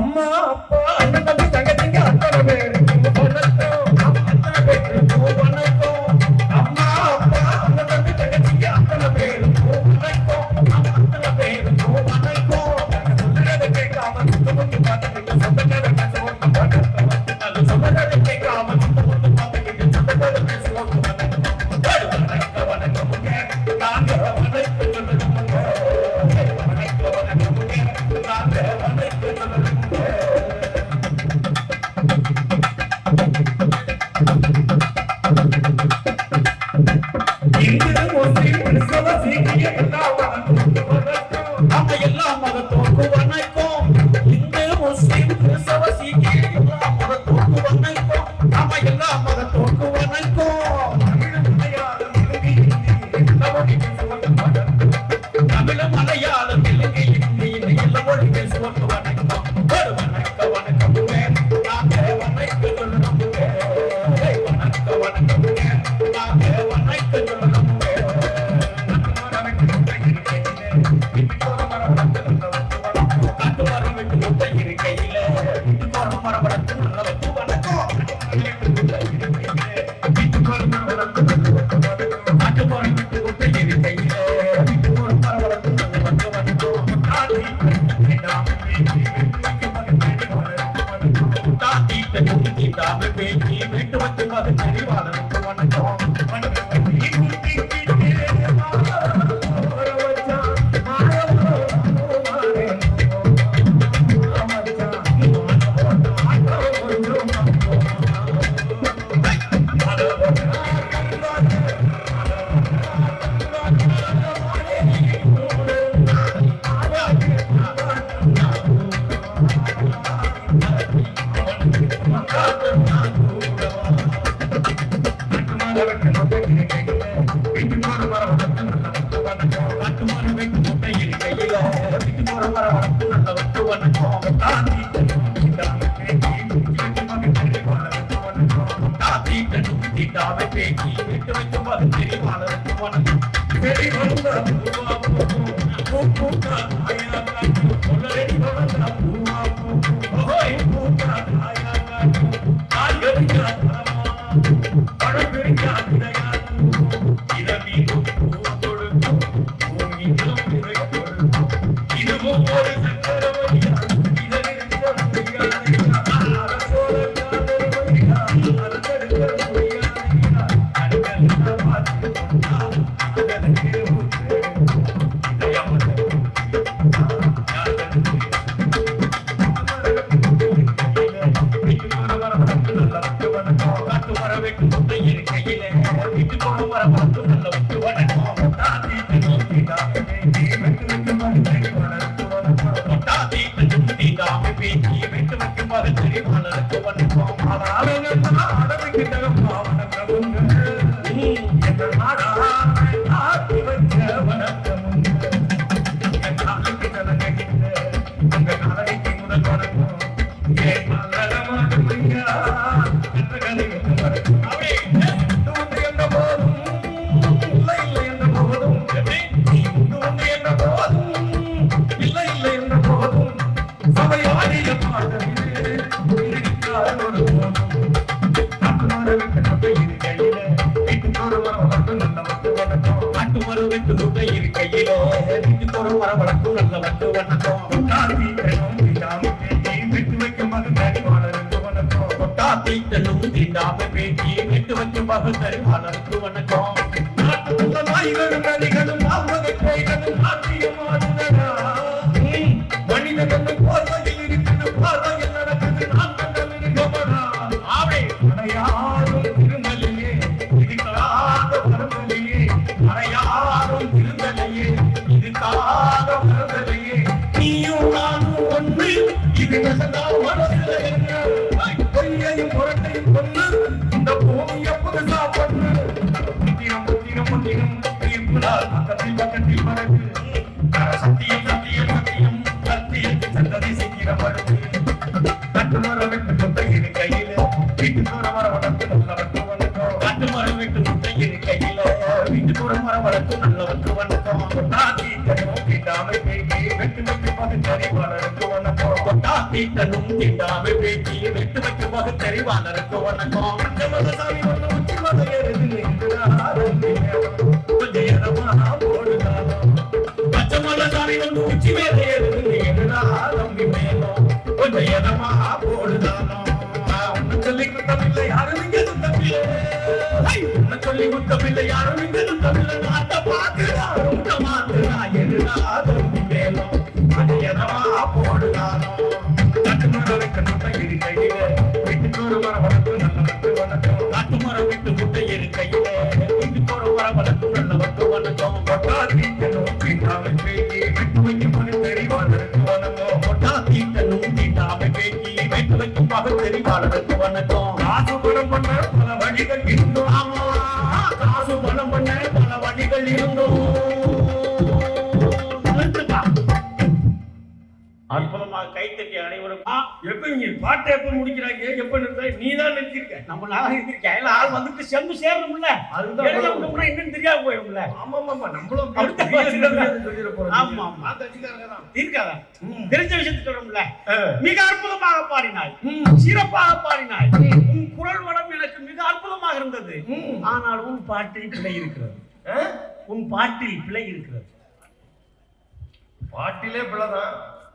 அம்மா அப்பா அண்ணன் தம்பி தங்கச்சிங்க அத்தனை பேர் வணக்கம் அத்தனை பேருக்கு வணக்கம் அம்மா அப்பா அண்ணன் தம்பி தங்கச்சிங்க அத்தனை பேர் வணக்கம் அத்தனை பேருக்கு வணக்கம் சொல்றதை கேட்காம சுத்தமும் பார்த்துக்கிட்டு சொந்தக்கார பேசுவோம் அது சொல்றதை கேட்காம சுத்தமும் பார்த்துக்கிட்டு சொந்தக்கார பேசுவோம் வணக்கம் வணக்கம் நாங்க வணக்கம் சொல்லுங்க வணக்கம் வணக்கம் நாங்க வணக்கம் சொல்லுங்க இந்து முஸ்லிம் கிறிஸ்தவ சீக்கிய எல்லா மதத்தோருக்கும் நம்ம எல்லா மதத்தோருக்கும் வணக்கம் இந்து முஸ்லிம் கிறிஸ்தவ சீக்கிய எல்லா மதத்தோருக்கும் வணக்கம் நம்ம எல்லா மதத்தோருக்கும் வணக்கம் தமிழ் மலையாளம் தெலுங்கு ஹிந்தி இந்த எல்லா மொழி பேசுவோம் வணக்கம் ஒரு வணக்கம் வணக்கம் நாங்க வணக்கம் சொல்லணும் வணக்கம் வணக்கம் நாங்க வணக்கம் சொல்லணும் காட்டு மரம் விட்டு முட்டை இருக்கையில வீட்டுக்கு மரம் வளர்த்து நல்ல வச்சு வணக்கம் வீட்டுக்கு மரம் வளர்த்து காட்டு மரம் விட்டு முட்டை இருக்கையில வீட்டுக்கு மரம் வளர்த்து நல்ல வச்சு வணக்கம் தாத்தீட்ட குட்டி தாமே பேச்சு வீட்டு வச்சு மது தெரிவாளனுக்கு வணக்கம் இதுவும் ஒரு மனிதனும் பார்வையில் இருக்கிற பார்வையில் நடக்குது நான் கண்டல் இருக்கவனா ஆவே அடையாறும் திருமலையே இதுக்காக வரமலையே அடையாறும் திருமலையே இதுக்காக வரமலையே நீயும் நானும் ஒன்று இது நசதா மனசுல என்ன பொய்யையும் புரட்டையும் கொண்டு இந்த பூமியை புதுசா பண்ணு புத்திரம் புத்திரம் புத்திரம் தீர்ப்புனால் பக்கத்தில் பக்கத்தில் பறக்கு சத்தியம் சத்தியம் சத்தியம் சத்தியத்தின் சந்ததி சீக்கிரம் வருது கட்டு மரம் விட்டு முட்டை இரு கையில வீட்டு தூர மரம் வளர்த்து நல்லவருக்கு வணக்கம் கட்டு மரம் விட்டு முட்டை இரு கையில வீட்டு தூர மரம் வளர்த்து நல்லவருக்கு வணக்கம் கொட்டாத்தி கனவு கிட்டாமை பேக்கி வெட்டு வெட்டு பகுத்தறி வளருக்கு வணக்கம் கொட்டாத்தி தீட்டனும் தீண்டாமை பேச்சு விட்டு வைக்கும் பகுத்தறிவாளருக்கு வணக்கம் பச்சமலசாமி ஒண்ணு உச்சி மலை ஏறுது எங்கடாரம்பி மேளம் கொஞ்சம் இடமா போடுதாலும் பச்சமல்லசாமி ஒன்று உச்சி மேல ஏறுது எங்கடாரம்பி மேளம் கொஞ்சம் இடமா போடுதாலும் உன்னை சொல்லி குத்தமில்லை யாரும் இங்க குத்தமில்லை உன்னை சொல்லி குத்தமில்லை யாரும் இங்க குத்தமில்லை நாட்டை பார்க்கிறா உங்க மாத்துறா எங்கடாரம்பி மேளம் கொஞ்சம் இடமா போடுதாலும் கட்டுமரலுக்கு நுட்டை இருக்கையில வீட்டுக்கு ஒரு மரம் வளர்த்து நல்ல வந்து வணக்கம் காட்டு மரம் விட்டு முட்டை இரு கையில வீட்டுக்கு ஒரு வர வளர்க்கும் நல்லவருக்கு வணக்கம் கொட்டா தீட்டனும் தீண்டாமை பேசி விட்டு வைக்கும் பணி தெரிவாளருக்கு வணக்கம் கொட்டா தீட்டனும் தீண்டாமை பேச்சு விட்டு வைக்கும் பகுத்தறிவாளருக்கு வணக்கம் காசு பணம் பண்ண பல வழிகள் இன்னும் ஆமா காசு பணம் பண்ண பல வழிகள் இருந்தும் நிறுத்துப்பா. அற்புதமாக கைத்தட்டி அனைவரும் ஆ, எப்ப நீங்க பாட்டை எப்ப முடிக்கிறாங்க எப்ப நிறுத்த நீ தான் நிறுத்திருக்க நம்ம நாளாக இருக்கேன் எல்லாம் ஆள் வந்துட்டு செம்பு சேரணும்ல அதுதான் எழுத விட்டோம்னா என்னன்னு தெரியாம போயிடும்ல ஆமா ஆமா நம்மளும் அடுத்த பெரிய வருஷம் சின்னது சொல்லிட போறோம் ஆமா, ஆமா. நான் கட்சிக்காரங்க தான் இருக்காதா ம். தெரிஞ்ச விஷயத்தை சொல்லணும்ல ஆ. மிக அற்புதமாக பாடினாய் ம். சிறப்பாக பாடினாய் உன் குரல் வளம் எனக்கு மிக அற்புதமாக இருந்தது ம். ஆனால் உன் பாட்டில் பிழை இருக்கிறது ஆ? உன் பாட்டில் பிழை இருக்கிறது பாட்டிலே பிள்ளைதான்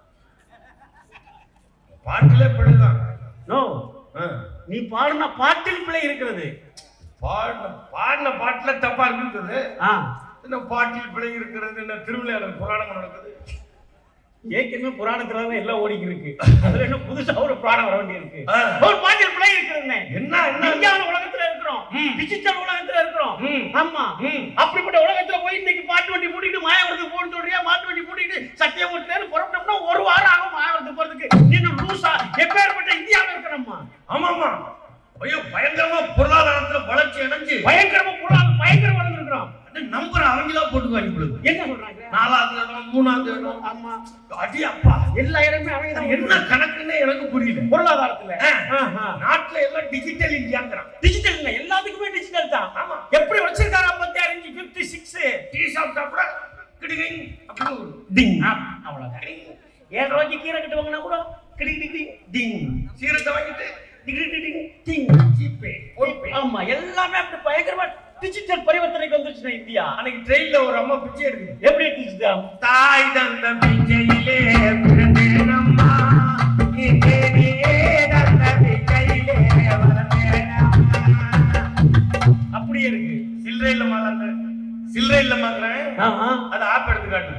பாட்டிலே பிள்ளைதான் நோ ஆ. நீ பாடின பாட்டில் பிழை இருக்கிறது பாடின பாடின பாட்டுல தப்பா இருக்குது ஆ என்ன பாட்டில் பிழை இருக்கிறது என்ன திருவிழா புராணம் நடக்குது ஏற்கனவே புராணத்துல தான் எல்லாம் ஓடிக்கு இருக்கு அதுல என்ன புதுசா ஒரு புராணம் வர வேண்டி இருக்கு ஆ. ஒரு பாட்டில் பிழை இருக்கிறது என்ன என்ன விஞ்ஞான உலகத்துல இருக்கிறோம் ம். டிஜிட்டல் உலகத்துல இருக்கிறோம் ம். ஆமா ம். அப்படிப்பட்ட உலகத்துல போய் இன்னைக்கு பாட்டு வண்டி பூட்டிட்டு மாயாவரத்துக்கு போன்னு சொல்றியா மாட்டு வண்டி பூட்டிட்டு சத்தியமூர்த்தியில புறப்பட்டோம்னா ஒரு வாரம் ஆகும் மாயாவரத்துக்கு போறதுக்கு நீங்க லூசா எப்பேற்பட்ட இந்தியாவில் இருக்கிறோம்மா ஆமாமா ஐயோ பயங்கரமா பொருளாதாரத்துல வளர்ச்சி அடைஞ்சு பயங்கரமா புறால் பயங்கர வளர்ந்து இருக்கிறோம் நம்பர் அவங்களா போட்டுக்குவாங்க பொழுது என்ன சொல்றாங்க நாலாவது இடம் மூணாவது இடம் ஆமா அடி அப்பா எல்லா இடமே அவங்க இது தான் என்ன கணக்குன்னே எனக்கு புரியல பொருளாதாரத்துல ஆ. நாட்டுல எல்லாம் டிஜிட்டல் இந்தியாங்கிறான் டிஜிட்டல் இல்ல எல்லாத்துக்குமே டிஜிட்டல் தான் ஆமா எப்படி வச்சிருக்காரு ஐம்பத்தி ஆறு இன்ச்சு பிப்டி சிக்ஸ் டீ சாப்பிட்டா கூட கிடுகிங் அப்படின்னு ஒரு டிங் அவ்வளவுதான் ஏழு ரூபாய்க்கு கீரை கட்டு வாங்கினா கூட கிடி கிடி டிங் சீரத்தை வாங்கிட்டு டிங் டிங் டிங் டிங் ஜிபே போன்பே ஆமா எல்லாமே அப்படி பயங்கரமா டிஜிட்டல் பரிவர்த்தனைக்கு வந்துருச்சுன்னா இந்தியா அன்னைக்கு ட்ரெயின்ல ஒரு அம்மா பிச்சை எடுக்குது எப்படி டிஜிட்டல் தாய் தந்த பிச்சையிலே பிறந்தேனம்மா இங்கேயே தந்த பிச்சையிலே வளர்ந்தேனம்மா அப்படியே இருக்கு சில்லறை இல்ல மாதாங்க சில்லறை இல்ல மாங்கிறேன் ஆமா அது ஆப் எடுத்து காட்டு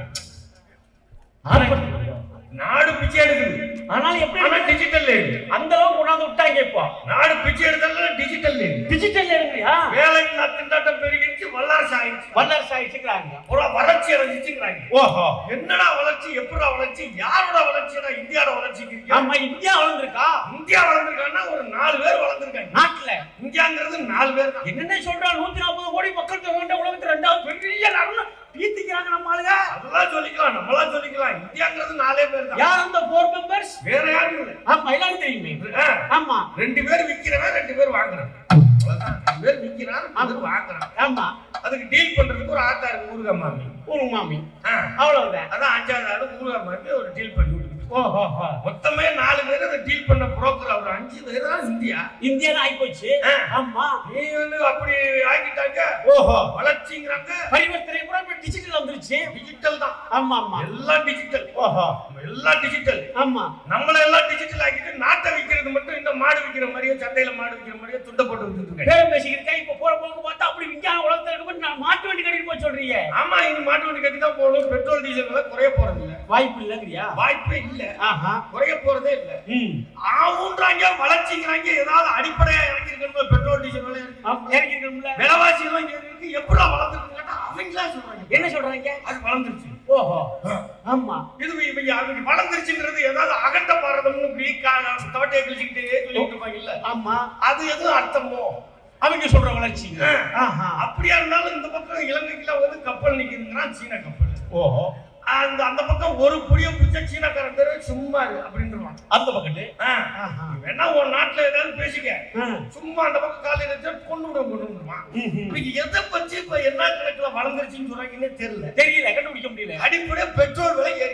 ஆனா- நாடு பிச்சை எடுக்குது ஆனாலும் எப்படி ஆனா இருக்கு? டிஜிட்டல் லேடு அந்த அளவுக்கு கொண்டாந்து விட்டாங்க இப்போ நாடு பிச்சை எடுத்தாலும் டிஜிட்டல் லேடு டிஜிட்டல் இருக்குயா வேலை இல்லா திண்டாட்டம் பெருகிடுச்சு வல்லாசை ஆயிடுச்சு வல்லரசு ஆயிடுச்சுக்கிறாங்க ஒரு வளர்ச்சி அடைஞ்சிச்சுங்கிறாங்க ஓஹோ என்னடா வளர்ச்சி எப்படா வளர்ச்சி யாரோட வளர்ச்சிடா இந்தியாவோட வளர்ச்சிக்கு ஆமா இந்தியா வளர்ந்துருக்கா இந்தியா வளர்ந்துருக்காங்கன்னா ஒரு நாலு பேர் வளர்ந்துருக்காங்க நாட்டுல இந்தியாங்கிறது நாலு பேர் தான் என்னென்ன சொல்றா நூத்தி நாற்பது கோடி மக்கள் தொகை கொண்ட உலகத்துல ரெண்டாவது பெரிய நாடுன்னு பீத்திக்கிறாங்க நம்ம ஆளுங்க அதெல்லாம் சொல்லிக்கலாம் நம்மளா சொல்லிக்கலாம் இந்தியாங்கிறது நாலே பேர் தான் யார் அந்த போர் மெம்பர்ஸ் வேற யாரும் இல்லை ஆமா எல்லாரும் தெரியுமே ஆ, ஆமா ரெண்டு பேர் விக்கிறவன் ரெண்டு பேர் வாங்குறான் அவ்வளவுதான். ரெண்டு பேர் விக்கிறான் அது வாங்குறான் ஆமா அதுக்கு டீல் பண்றதுக்கு ஒரு ஆத்தா இருக்கு ஊருகா மாமி ஒரு மாமி ஆ, அவ்வளவுதான் அதான் அஞ்சாவது ஆளு ஊருகா மாமி ஒரு டீல் பண்ணி விடுது ஓஹோ மொத்தமே நாலு பேர் அதை டீல் பண்ண புரோக்கர் அவர் அஞ்சு பேர் தான் இந்தியா இந்தியன் ஆயிப்போச்சு ஆ. ஆமா நீ வந்து அப்படி ஆக்கிட்டாங்க ஓஹோ வளர்ச்சிங்கிறாங்க பரிவர்த்தனை கூட இப்ப டிஜிட்டல் வந்துருச்சு டிஜிட்டல் தான் ஆமா ஆமா எல்லாம் டிஜிட்டல் ஓஹோ எல்லாம் டிஜிட்டல் ஆமா நம்மள எல்லாம் டிஜிட்டல் ஆக்கிட்டு நாட்டை விக்கிறது மட்டும் இந்த மாடு விக்கிற மாதிரியே சந்தையில மாடு விக்கிற மாதிரியே துண்டை போட்டு வித்துட்டு இருக்காங்க பேரம் பேசிக்கிட்டு இப்ப போற போக்கு பார்த்தா அப்படி விஞ்ஞான உலகத்துல இருக்கும்போது நான் மாட்டு வண்டி கட்டிட்டு போய் சொல்றீங்க ஆமா இனி மாட்டு வண்டி கட்டி தான் போகணும் பெட்ரோல் டீசல் விலை குறைய போறது இல்ல வாய்ப்பு இல்லைங்கிறியா வாய்ப்பே இல்ல ஆஹா குறைய போறதே இல்ல ம் ஆவுன்றாங்க வளர்ச்சிங்கிறாங்க ஏதாவது அடிப்படையா இறங்கி இருக்கணும் பெட்ரோல் டீசல் விலை இறங்கி அப்ப இறக்கி இருக்கணும்ல விலைவாசி எல்லாம் இங்க இருக்கு எப்படா வளர்ந்துருக்கு கேட்டா அவங்களா சொல்றாங்க என்ன சொல்றாங்க அது வளர்ந்துருச்சு ஓஹோ ஆமா இது இவங்க அவங்க வளர்ந்துருச்சுங்கிறது ஏதாவது அகண்ட பாரதம்னு இப்படி கா- தவட்டையை கிழிச்சுக்கிட்டே சொல்லிட்டு இருப்பாங்கல்ல ஆமா அது எதுவும் அர்த்தமோ அவங்க சொல்ற வளர்ச்சி ஆ. ஆஹா அப்படியா இருந்தாலும் இந்த பக்கம் இலங்கைக்குள்ள வந்து கப்பல் நிக்குதுங்கிறான் சீன கப்பல் ஓஹோ அந்த அந்த பக்கம் ஒரு புளிய பிடிச்ச சீனக்காரன் பேரு சும்மா இரு அப்படின்றான் அந்த பக்கத்து ஆஹா வேணா உன் நாட்டுல ஏதாவது பேசிக்க ஆ. சும்மா அந்த பக்கம் காலையில வச்சா கொண்டு விட கொண்டு விடுவான் ம்ஹும். இன்னைக்கு எதை பத்தி இப்ப என்ன கணக்குல வளர்ந்துருச்சுன்னு சொல்றாங்கன்னே தெரியல தெரியல கண்டுபிடிக்க முடியல அடிப்படையா பெட்ரோல் விலை ஏறிடுச்சு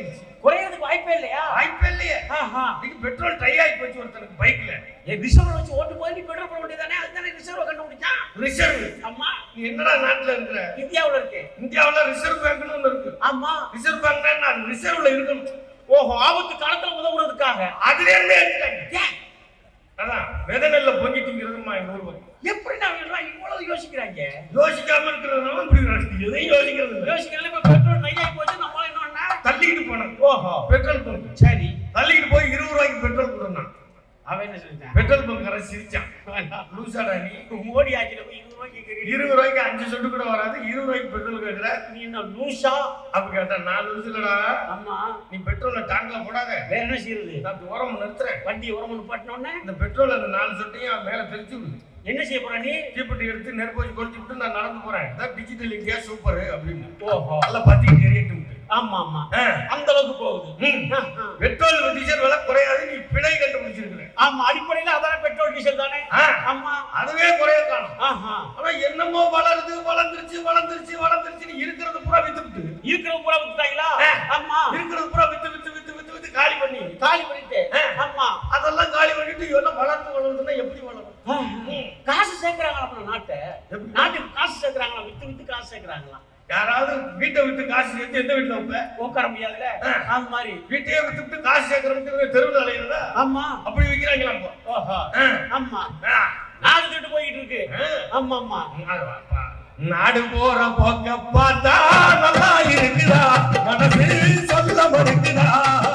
குறையறதுக்கு வாய்ப்பே இல்லையா வாய்ப்பே இல்லையே ஆஹா. இன்னைக்கு பெட்ரோல் ட்ரை ஆகி போச்சு ஒருத்தனுக்கு பைக்ல ஏன் ரிசர்வ் வச்சு ஓட்டு போய் நீ பெட்ரோல் போட வேண்டியதானே அதுதானே ரிசர்வ் கண்டுபிடிச்சான் ரிசர்வ் ஆமா நீ என்னடா நாட்டுல இருக்கிற இந்தியாவுல இருக்கு இந்தியாவுல ரிசர்வ் பேங்க்னு ஒண்ணு இருக்கு ஆமா ரிசர்வ் பேங்க்னா நான் ரிசர்வ்ல இருக்கணும் ஓஹோ ஆபத்து காலத்துல உதவுறதுக்காக அதுல இருந்தே எடுத்துட்டாங்க ஏன்? அதான் விதை நெல்ல பொங்கி திங்கிறதுமா எங்க ஊர் பக்கம். எப்படி நான் எல்லாம் இவ்வளவு யோசிக்கிறாங்க யோசிக்காம இருக்கிறதுனால இப்படி நடக்குது எதையும் யோசிக்கிறது இல்லை. யோசிக்கிறதுல இப்ப பெட்ரோல் நிறைய போச்சு நம்மளால என்ன பண்ணா? தள்ளிக்கிட்டு போனேன் ஓஹோ பெட்ரோல் பங்க் சரி தள்ளிக்கிட்டு போய் இருபது ரூபாய்க்கு பெட்ரோல் கொடுத்தான் அவன் என்ன சொல்லிட்டான் பெட்ரோல் பங்க் காரன் சிரிச்சான் லூசாடா நீ மோடி ஆட்சியில போய் இருபது ரூபாய்க்கு கேக்குறீங்க. இருபது ரூபாய்க்கு அஞ்சு சொட்டு கூட வராது இருபது ரூபாய்க்கு பெட்ரோல் கேட்கிற நீ என்ன லூசா அப்ப கேட்டா நான் லூசுலடா ஆமா நீ பெட்ரோல்ல டாங்க்ல போடாத வேற என்ன செய்யறது நான் ஓரம் நிறுத்துறேன் வண்டி உரமனு பட்டினோடனே இந்த பெட்ரோல் அந்த நாலு சொட்டையும் மேல தெரிச்சு விடு என்ன செய்ய போற நீ தீப்பெட்டி எடுத்து நெருப்பு வச்சு கொளுத்தி விட்டு நான் நடந்து போறேன் இதான் டிஜிட்டல் இந்தியா சூப்பர் அப்படின்னு ஓஹோ நல்லா பத்திக்கிட்டு எரியட்டும் ஆமா ஆமா ஆ. அந்த அளவுக்கு போகுது ம். ஆ, ஆ. பெட்ரோல் டீசல் விலை குறையாது நீ பிழை கண்டுபிடிச்சிருக்கிற ஆமா அடிப்படையில அதான பெட்ரோல் டீசல் தானே ஆ. ஆமா அதுவே குறைய காணும் ஆஹா ஆனா என்னமோ வளருது வளர்ந்துருச்சு வளர்ந்துருச்சு வளர்ந்துருச்சுன்னு இருக்கிறது பூரா வித்துவிட்டு இருக்கிற பூரா வித்துட்டாங்களா ஆ. ஆமா இருக்கிறது பூரா வித்து வித்து வித்து வித்து வித்து காலி பண்ணி காலி பண்ணிட்டு ஆ. ஆமா அதெல்லாம் காலி பண்ணிட்டு எல்லாம் வளர்ந்து வளருதுன்னா எப்படி வளரும் ஆ, காசு சேர்க்கறாங்களா அப்புறம் நாட்டை நாட்டுக்கு காசு சேர்க்கறாங்களா வித்து வித்து காசு சேர்க்கறாங்களா யாராவது வீட்டை விட்டு காசு சேர்த்து எந்த வீட்டுல வைப்ப உட்கார முடியாதுல ஆ. அது மாதிரி வீட்டையே வித்து விட்டு காசு சேர்க்கறவங்க தெருவில் அலையிறதா ஆமா அப்படி விற்கிறாங்களா இப்போ ஓஹோ ஆ. ஆமா ஆ. நாடு திட்டு போயிட்டு இருக்கு ஆ. ஆமா ஆமா நாடு போற போக்க பார்த்தா நல்லா இருக்குதா மனசு சொல்ல மறுக்குதா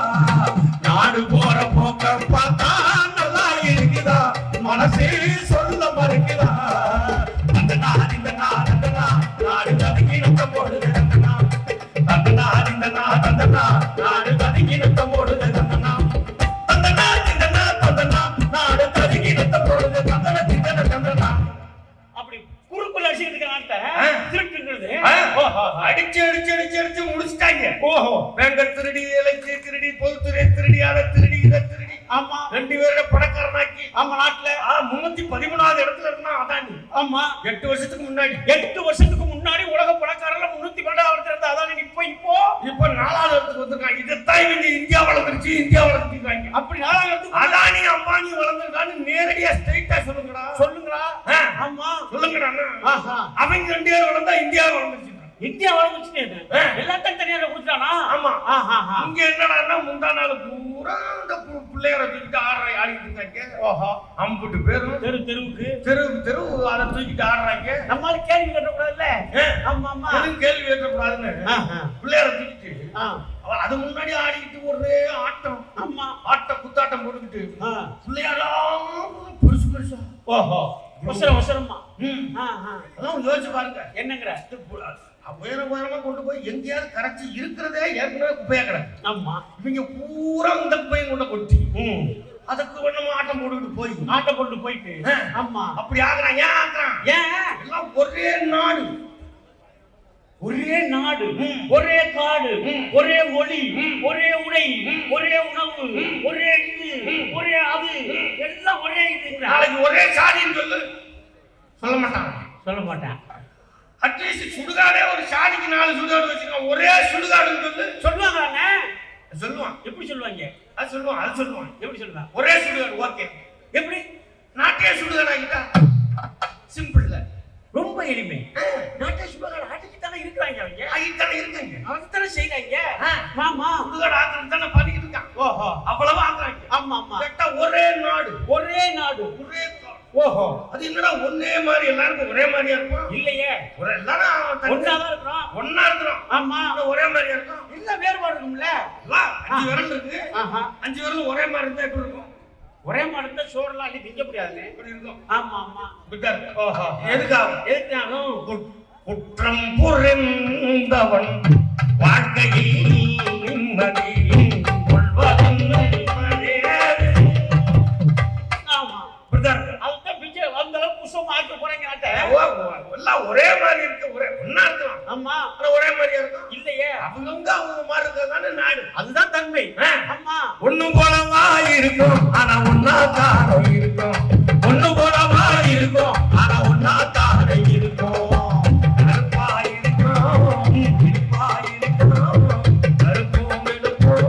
நாடு போற போக்க பார்த்தா நல்லா இருக்குதா மனசு சொல்ல மறுக்குதா அந்த நாடு இந்த நாடு அந்த நாடு நாடு ததுக்கி நத்த போடுது அந்த நாடு அந்த நாடு இந்த நாடு அந்த நாடு நாடு ததுக்கி நத்த போடுது அந்த நாடு அந்த நாடு இந்த நாடு அந்த நாடு நாடு ததுக்கி நத்த போடுது அந்த நாடு இந்த நாடு அந்த நாடு அப்படி குறுக்குள்ள அடிச்சுக்கிட்டு நாட்டை ஆ. திருட்டுங்கிறது ஆ. ஓஹோ அடிச்சு அடிச்சு அடிச்சு அடிச்சு முடிச்சிட்டாங்க ஓஹோ பேங்க திருடி எலக்ட்ரி திருடி பொதுத்துறை திருடி அதை திருடி இதை திருடி ஆமா ரெண்டு பேரோட பணக்காரனாக்கி ஆமா நாட்டுல ஆ, முன்னூத்தி பதிமூணாவது இடத்துல இருந்தா அதானி ஆமா எட்டு வருஷத்துக்கு முன்னாடி எட்டு வருஷத்துக்கு முன்னாடி உலக பணக்காரர்ல முன்னூத்தி பன்னெண்டாவது இருந்தா அதான் இப்போ இப்போ இப்ப நாலாவது இடத்துக்கு வந்திருக்காங்க இதைத்தான் இவங்க இந்தியா வளர்ந்துருச்சு இந்தியா வளர்ந்துருக்காங்க அப்படி நாலாவது அதானி அம்பானி வளர்ந்துருக்கான்னு நேரடியா ஸ்ட்ரைட்டா சொல்லுங்கடா சொல்லுங்களா ஆ, ஆமா சொல்லுங்கடா அண்ணா. ஆஹா அவங்க ரெண்டு பேரும் வளர்ந்தா இந்தியா வளர்ந்துருச்சு இந்தியா வளர்ந்துச்சு ஆ. எல்லாத்தையும் தனியாக கொடுத்துட்டானா ஆமா ஆஹா ஆஹா. இங்க என்னடான்னா முந்தா நாள் பூரா இந்த பு- பிள்ளையார தூக்கிட்டு ஆடுற ஆடிட்டு இருக்காங்க ஓஹோ அம்புட்டு பேரும் தெரு தெருவுக்கு தெரு தெரு அதை தூக்கிட்டு ஆடுறாங்க நம்மால கேள்வி கேட்டக்கூடாதுல்ல ஏ, ஆமா ஆமா எதுவும் கேள்வி கேட்கக்கூடாதுன்னு ஆஹா. பிள்ளையார தூக்கிட்டு ஆ. அவ- அது முன்னாடி ஆடிக்கிட்டு ஒரே ஆட்டம் ஆமா ஆட்ட குத்தாட்டம் போட்டுக்கிட்டு ஆ. பிள்ளையாரா பெருசு பெருசா ஓஹோ அவசரம் அவசரமா ம். ஆ, ஆ. அதான் யோசிச்சு பாருங்க என்னங்கிற இது பு- உயர உயரமா கொண்டு போய் எங்கேயாவது கரைச்சி இருக்கிறதே ஏற்கனவே குப்பையா கிடக்கு ஆமா இவங்க பூரா இந்த குப்பையும் கொண்ட கொட்டி ம் அதுக்கு ஒண்ணும் ஆட்டம் போட்டுக்கிட்டு போய் நாட்டை கொண்டு போயிட்டு ஆ. ஆமா அப்படி ஆகுறான் ஏன் ஆகுறான் ஏன் எல்லாம் ஒரே நாடு ஒரே நாடு ம். ஒரே காடு ம். ஒரே மொழி ம். ஒரே உடை ம். ஒரே உணவு ம். ஒரே இது ம். ஒரே அது எல்லாம் ஒரே இதுங்கிற நாளைக்கு ஒரே சாதின்னு சொல்லு சொல்ல மாட்டான் சொல்ல மாட்டேன் அட்லீஸ்ட் சுடுகாடே ஒரு சாதிக்கு நாலு சுடுகாடு வச்சிருக்கான் ஒரே சுடுகாடுன்னு சொல்லு சொல்லுவாங்களாண்ணே சொல்லுவான் எப்படி சொல்லுவாங்க அது சொல்லுவான் அது சொல்லுவான் எப்படி சொல்லுவாங்க ஒரே சுடுகாடு ஓகே எப்படி நாட்டே சுடுகாடு ஆகிட்டா சிம்பிள்ல ரொம்ப எளிமை நாட்டை சுடுவாங்க ஆட்சிக்கு தானே இருக்கிறாங்க அவங்க ஆகிட்டானே இருக்காங்க அவங்க தானே செய்யறாங்க ஆ. ஆமா சுடுகாடு ஆக்குறது தானே பண்ணிக்கிட்டு இருக்கான் ஓஹோ அவ்வளவு ஆக்குறாங்க ஆமா ஆமா கேட்டா ஒரே நாடு ஒரே நாடு ஒரே காடு. ஓஹோ அது என்னடா ஒரே மாதிரி எல்லாருக்கும் ஒரே மாதிரியா இருக்கும் இல்லையே ஒரு எல்லாரும் தனி- ஒன்னாதான் இருக்கிறோம் ஒண்ணா இருக்கிறோம் ஆமா ஆனா ஒரே மாதிரியா இருக்கும் இல்ல வேறுபாடு இருக்கும்ல எல்லாம் அஞ்சு விரல் இருக்கு ஆஹா அஞ்சு விரலும் ஒரே மாதிரி இருந்தா எப்படி இருக்கும் ஒரே மாடத்துல சோறுலாம் அள்ளி திங்க முடியாதுண்ணே இப்படி இருக்கும் ஆமா ஆமா இப்படித்தான் இருக்கும். ஓஹோ எதுக்காக எதுக்குனாலும் குட்- குற்றம் புரிந்தவன் வாழ்க்கையில் நிம்மதி கொள்வதென்னும் கிடையாது. ஆமா இப்படித்தான் இருக்கு. அதுதான் பிச்சை அந்த அளவுக்கு புஷம் ஆக்க போறீங்க நாட்டை ஓ, ஓ, எல்லாம் ஒரே மாதிரி இருக்கு ஒரே ஒண்ணா இருக்கலாம் ஆமா ஆனா ஒரே மாதிரியா இருக்கும் இல்லையே அவங்கவுங்க அவங்க மாதிரி இருக்கிறதானே நாடு அதுதான் தன்மை ஆ. ஆமா ஒண்ணு போலவா இருக்கும் ஆனா ஒன்னா தார இருக்கும் ஒண்ணு போலவா இருக்கும் ஆனா ஒன்னா தார இருக்கும் கருப்பா இருக்கும் இனிப்பா இருக்கும் கருப்பும் வெளுப்பும்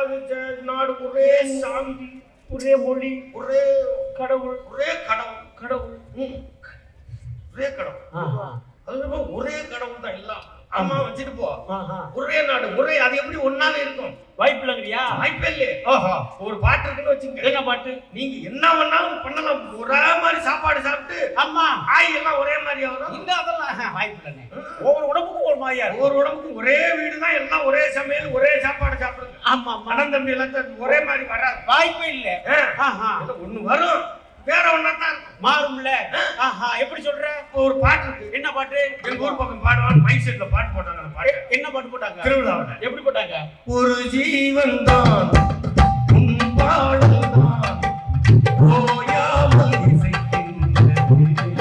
ஜ- நாடு ஒரே சாமி ஒரே மொழி ஒரே கடவுள் ஒரே கடவுள் கடவுள் ம். ஒரே கடவுள் ஆஹா அது என்னமோ ஒரே கடவுள் தான் எல்லாம் ஆமா வச்சுட்டு போ ஆஹா ஒரே நாடு ஒரே அது எப்படி ஒன்னாவே இருக்கும் வாய்ப்பு இல்லைங்கறியா வாய்ப்பே இல்லையே ஓஹோ ஒரு பாட்டு இருக்குன்னு வச்சுங்க என்ன பாட்டு நீங்க என்ன வேணாலும் பண்ணலாம் ஒரே மாதிரி சாப்பாடு சாப்பிட்டு அம்மா ஆய் எல்லாம் ஒரே மாதிரியா வரும் இந்த அதெல்லாம் வாய்ப்பு இல்லைண்ணே ஒவ்வொரு உடம்புக்கும் ஒரு மாதிரியா இருக்கும் ஒவ்வொரு உடம்புக்கும் ஒரே வீடு தான் எல்லாம் ஒரே சமையல் ஒரே சாப்பாடு சாப்பிடுங்க ஆமா ஆமா மனம் தம்பி எல்லாம் ஒரே மாதிரி வராது வாய்ப்பே இல்ல ஆ. ஆஹா இதுல ஒண்ணு வரும் வேற ஒண்ணா தான் இருக்கும் மாறும்ல ஆஹா எப்படி சொல்ற இப்போ ஒரு பாட்டு இருக்கு என்ன பாட்டு எங்க ஊர் பக்கம் பாடுவாங்க மைக் செட்ல பாட்டு போட்டாங்க அந்த பாட்டு என்ன பாட்டு போட்டாங்க திருவிழாவில் எப்படி போட்டாங்க ஒரு ஜீவன் தான் உன் பாடல் தான் ஓயாமல் இசைக்கின்றது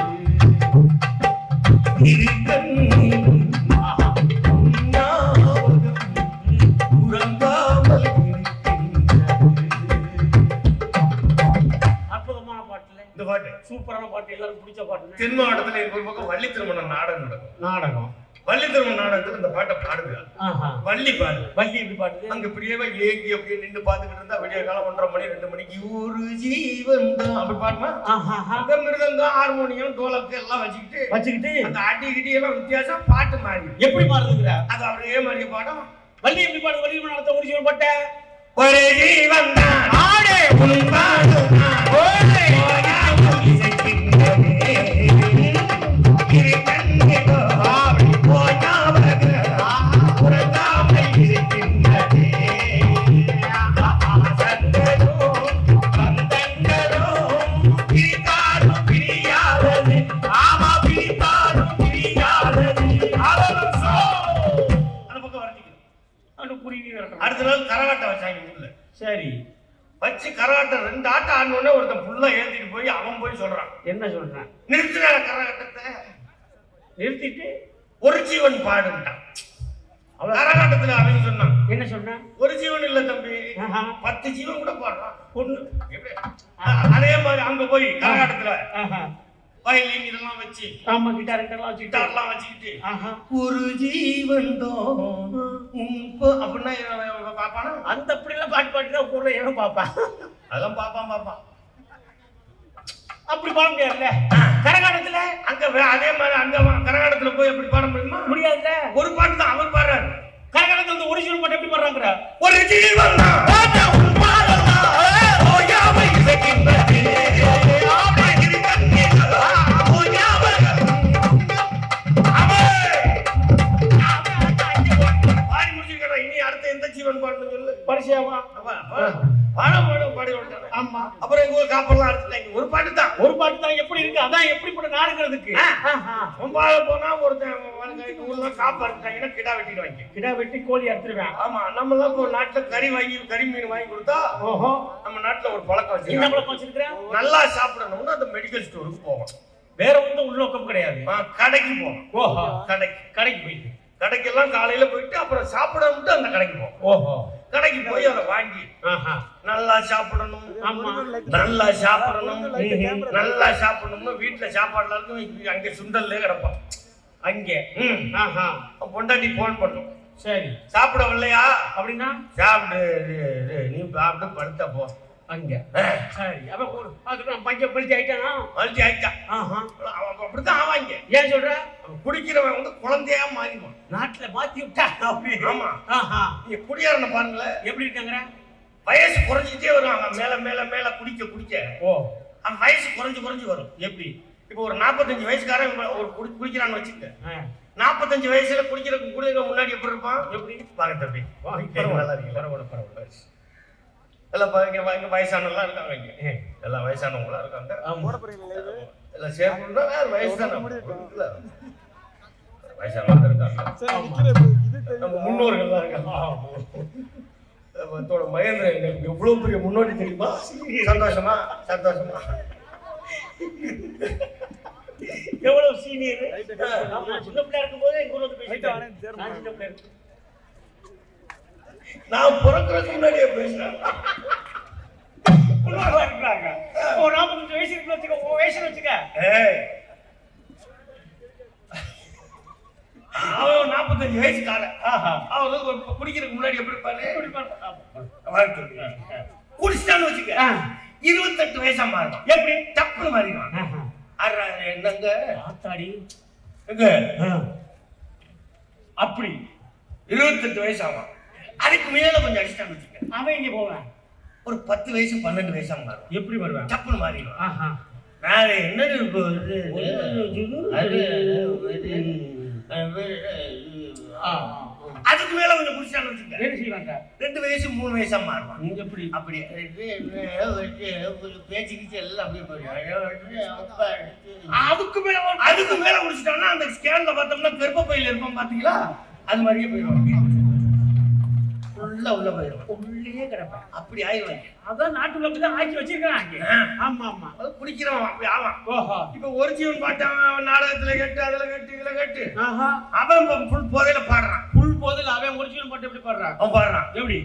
இரு கண்ணிலும் ஆஹா உன் ஞாபகம் உறங்காமல் இருக்கின்றது அற்புதமான பாட்டுல இந்த பாட்டு சூப்பரான பாட்டு எல்லாரும் பிடிச்ச பாட்டு தென் மாவட்டத்துல எங்க ஒரு பக்கம் வள்ளி திருமணம் நாடகம் நடக்கும் நாடகம் வள்ளி திருமண நாடகத்துல இந்த பாட்டை பாடுங்க ஆஹா வள்ளி பாடு வள்ளி எப்படி பாட்டு அங்க பிரியவா ஏங்கி அப்படியே நின்று பாத்துக்கிட்டு இருந்தா விடிய காலம் ஒன்றரை மணி ரெண்டு மணிக்கு ஒரு ஜீவன் தான் அப்படி பாடுமா ஆஹா அங்க மிருதங்கம் ஹார்மோனியம் டோலக்கு எல்லாம் வச்சுக்கிட்டு வச்சுக்கிட்டு அந்த அடி கிடி எல்லாம் வித்தியாசம் பாட்டு மாறி எப்படி மாறுதுங்கிற அது அவரே மாதிரி பாடம் வள்ளி எப்படி பாடு வள்ளி நடத்த ஒரு ஜீவன் பாட்ட ஒரு ஜீவன் தான் ஆடே உன் பாடல் தான் ஓடே ஓயாமல் இசைக்கின்றதே. இரு கண்ணிலோ ஓயாமல் உறங்காமல் இசைக்கின்றதே. சந்தனோ, பந்தங்களோ, பிரித்தாலும் பிரியாதது. ஆமா, பிரித்தாலும் பிரியாதது. அதெல்லாம் சோ. அந்த பக்கம் வரைஞ்சிக்கணும். அந்த குருவி வரட்டும் அடுத்த நாள் கரகாட்டம் வச்சாங்க ஊர்ல சரி வச்சு கரகாட்டம் ரெண்டு ஆட்டம் ஆடினோடனே ஒருத்தன் புல்லா ஏத்திட்டு போய் அவன் போய் சொல்றான் என்ன சொல்றேன் நிறுத்தின கரகாட்டத்தை நிறுத்திட்டு ஒரு ஜீவன் பாடுன்ட்டான் அவன் கரகாட்டத்துல அவங்க சொன்னான் என்ன சொன்ன ஒரு ஜீவன் இல்ல தம்பி ஆஹா. பத்து ஜீவன் கூட பாடுறான் பொண்ணு எப்படி? அ- அதே மாதிரி அங்க போய் கரகாட்டத்துல ஆஹா. வயலின் இதெல்லாம் வச்சு ஆமா கிட்டார் கிட்டார்லாம் வச்சுக்கிட்டு கிட்டார்லாம் வச்சுக்கிட்டு ஆஹா ஒரு ஜீவன் தான் உன் ப- அப்படின்னா இவன் பாப்பானா அந்த அப்படிலாம் பாட்டு பாட்டு தான் கூட எவன் பாப்பான் அதெல்லாம் பாப்பான் பாப்பான் அப்படி பாட முடியாதுல்ல கரகாட்டத்துல அங்க வே- அதே மாதிரி அங்க வா- கரகாட்டத்துல போய் எப்படி பாட முடியுமா முடியாதுல்ல ஒரு பாட்டு தான் அவர் பாடுறாரு கரகாட்டத்துல வந்து ஒரிஜினல் பாட்டு எப்படி பாடுறாங்கிற ஒரு ஜீவன் தான் உன் பாடல் தான் ஓயாமல் இசைக்கின்றது. ஆமை இரு கண்ணில் ஓயாமல் அமை. பாடி முடிச்சிருக்கடா, இனி அடுத்த எந்த ஜீவன் பாடணும் சொல்லு பரிசையாவா அப்பா, பாடு. பாடு, பாடு, பாடி விட்டானே. ஆமா அப்புறம் எங்க ஊர் காப்பெல்லாம் அறுத்துட்டாங்க ஒரு பாட்டு தான் ஒரு பாட்டு தான் எப்படி இருக்கு அதான் எப்படி போட்டு நாடுங்கிறதுக்கு ஆ. ஒம்பால போனா ஒருத்தன் வந்து எங்க ஊர்ல காப்பு அறுத்துட்டாங்கன்னா கிடா வெட்டிடுவாங்க கிடா வெட்டி கோழி அறுத்துருவேன் ஆமா நம்ம தான் இப்போ நாட்டுல கறி வாங்கி கறி மீன் வாங்கி கொடுத்தா ஓஹோ நம்ம நாட்டுல ஒரு பழக்கம் என்ன வச்சிருக்காங்க பழக்கம் வச்சிருக்கிறேன் நல்லா சாப்பிடணும்னு அந்த மெடிக்கல் ஸ்டோருக்கு போவோம் வேற வந்து உள்நோக்கம் கிடையாது ஆ, கடைக்கு போவோம் ஓஹோ கடைக்கு கடைக்கு போயிட்டு கடைக்கெல்லாம் காலையில போயிட்டு அப்புறம் சாப்பிடணும்ட்டு அந்த கடைக்கு போவோம் ஓஹோ கடைக்கு போய் அதை வாங்கி ஆஹா நல்லா சாப்பிடணும் ஆமா நல்லா சாப்பிடணும் நல்லா சாப்பிடணும்னு வீட்டுல சாப்பாடுல இருக்கும் இங்க- அங்க சுண்டல்லே கிடப்போம் அங்கே ம். ஆஹா பொண்டாட்டி போன் பண்ணும் சரி சாப்பிட வரலையா அப்படின்னா சாப்பிடு இது, இது, நீ சாப்பிட்டு படுத்த போ அங்க ஆ, சரி அப்ப ஒரு- அதுக்கு நான் பஞ்ச பழிச்சு ஆயிட்டானா மறுபடி ஆயிட்டான் ஆஹா அவன் அப்படித்தான் ஆவாங்க ஏன் சொல்ற அவன் குடிக்கிறவன் வந்து குழந்தையா மாறிடுவான் நாட்டுல மாத்தி விட்டா அப்படி ஆமா. ஆஹா நீங்க குடியாரனை பாருங்களேன் எப்படி இருக்காங்க வயசு குறைஞ்சிட்டே வரும் அவன் மேல மேல மேல குடிக்க குடிக்க ஓ அவன் வயசு குறைஞ்சு குறைஞ்சு வரும் எப்படி இப்போ ஒரு நாற்பத்தஞ்சு வயசுக்காரன் இவன் ஒரு குடி குடிக்கிறான்னு வச்சுக்க ஆ, நாற்பத்தஞ்சு வயசுல குடிக்கிற குடிக்கிற முன்னாடி எப்படி இருப்பான் எப்படி வாங்க தம்பி வாங்க. பரவாயில்ல, நல்லா இருக்கீங்களா? பரவாயில்ல பரவாயில்ல எல்லாம் பாருங்க இங்க வயசானவங்களாம் இருக்காங்க இங்க ஏ, எல்லாம் வயசானவங்களா இருக்காங்க ஆமா எல்லாம் சேர்க்கணும்னா வயசு தானே வயசானவங்க இருக்காங்க நம்ம முன்னோர்கள் தான் இருக்காங்க தோட மகேந்திரன் எனக்கு எவ்வளவு பெரிய முன்னோடி தெரியுமா சந்தோஷமா சந்தோஷமா எவ்வளவு சீனியர் ஆமா சின்ன பிள்ளை இருக்கும்போது எங்க ஊர்ல வந்து பேசிட்டாங்க நான் சின்ன பிள்ளை இருக்கு நான் பிறக்கிறதுக்கு முன்னாடியே பேசுறேன் உள்ளூர்ல இருக்கிறாங்க ஒரு நாற்பத்தஞ்சு வயசு இருக்கு வச்சுக்க உன் வயசுல வச்சுக்க ஏய் அவன் நாற்பத்தஞ்சு வயசுக்காரன் ஆஹா அவன் வந்து ஒரு குடிக்கிறதுக்கு முன்னாடி எப்படி இருப்பாரு எப்படி பாரு- ஆமா. வாழ்க்கை. குடிச்சிட்டான்னு வச்சுக்க ஆ. இருபத்தெட்டு வயசா மாறுவான் எப்படி டப்புன்னு மாறிடுவான் ஆஹா. அர்ரா, என்னங்க ஆத்தாடி எங்க ஆ. அப்படி இருபத்தெட்டு வயசு ஆகும் அதுக்கு மேல கொஞ்சம் அடிச்சிட்டான்னு வச்சுக்க அவன் எங்க போவேன் ஒரு பத்து வயசு பன்னெண்டு வயசா மாறும் எப்படி வருவேன் டப்புன்னு மாறிடுவான் ஆஹா வேற என்னது இப்போ இது? அது, அது, ஆ, ஆ. ஆ, ஆ. அதுக்கு மேல கொஞ்சம் குடிச்சான்னு வச்சுக்க என்ன செய்வாங்க ரெண்டு வயசு மூணு வயசா மாறுவான் நீங்க எப்படி அப்படி இது, இது, இது, ஒரு பேச்சு கீச்சு எல்லாம் அப்படியே போயிடும் அப்பா, அதுக்கு மேல ஒரு- அதுக்கு மேல குடிச்சிட்டான்னா அந்த ஸ்கேன்ல பார்த்தோம்னா கர்ப்பப்பையில இருப்போம் பாத்தீங்களா அது மாதிரியே போயிடும் ஃபுல்லா உள்ள போயிடும் உள்ளே கிடப்பேன் அப்படி ஆயிடுவாங்க அதான் நாட்டுல அப்படிதான் ஆக்கி வச்சிருக்காங்க ஆ. ஆமா ஆமா அது குடிக்கிறவன் அப்படி ஆவான் ஓஹோ இப்ப ஒரு ஜீவன் பாட்டான் அவன் நாடகத்துல கேட்டு அதுல கேட்டு இதுல கேட்டு ஆஹா அவன் இப்ப ஃபுல் போதையில பாடுறான் புல் போதில் அவன் ஒரு ஜீவன் மட்டும் எப்படி பாடுறான் அவன் பாடுறான் எப்படி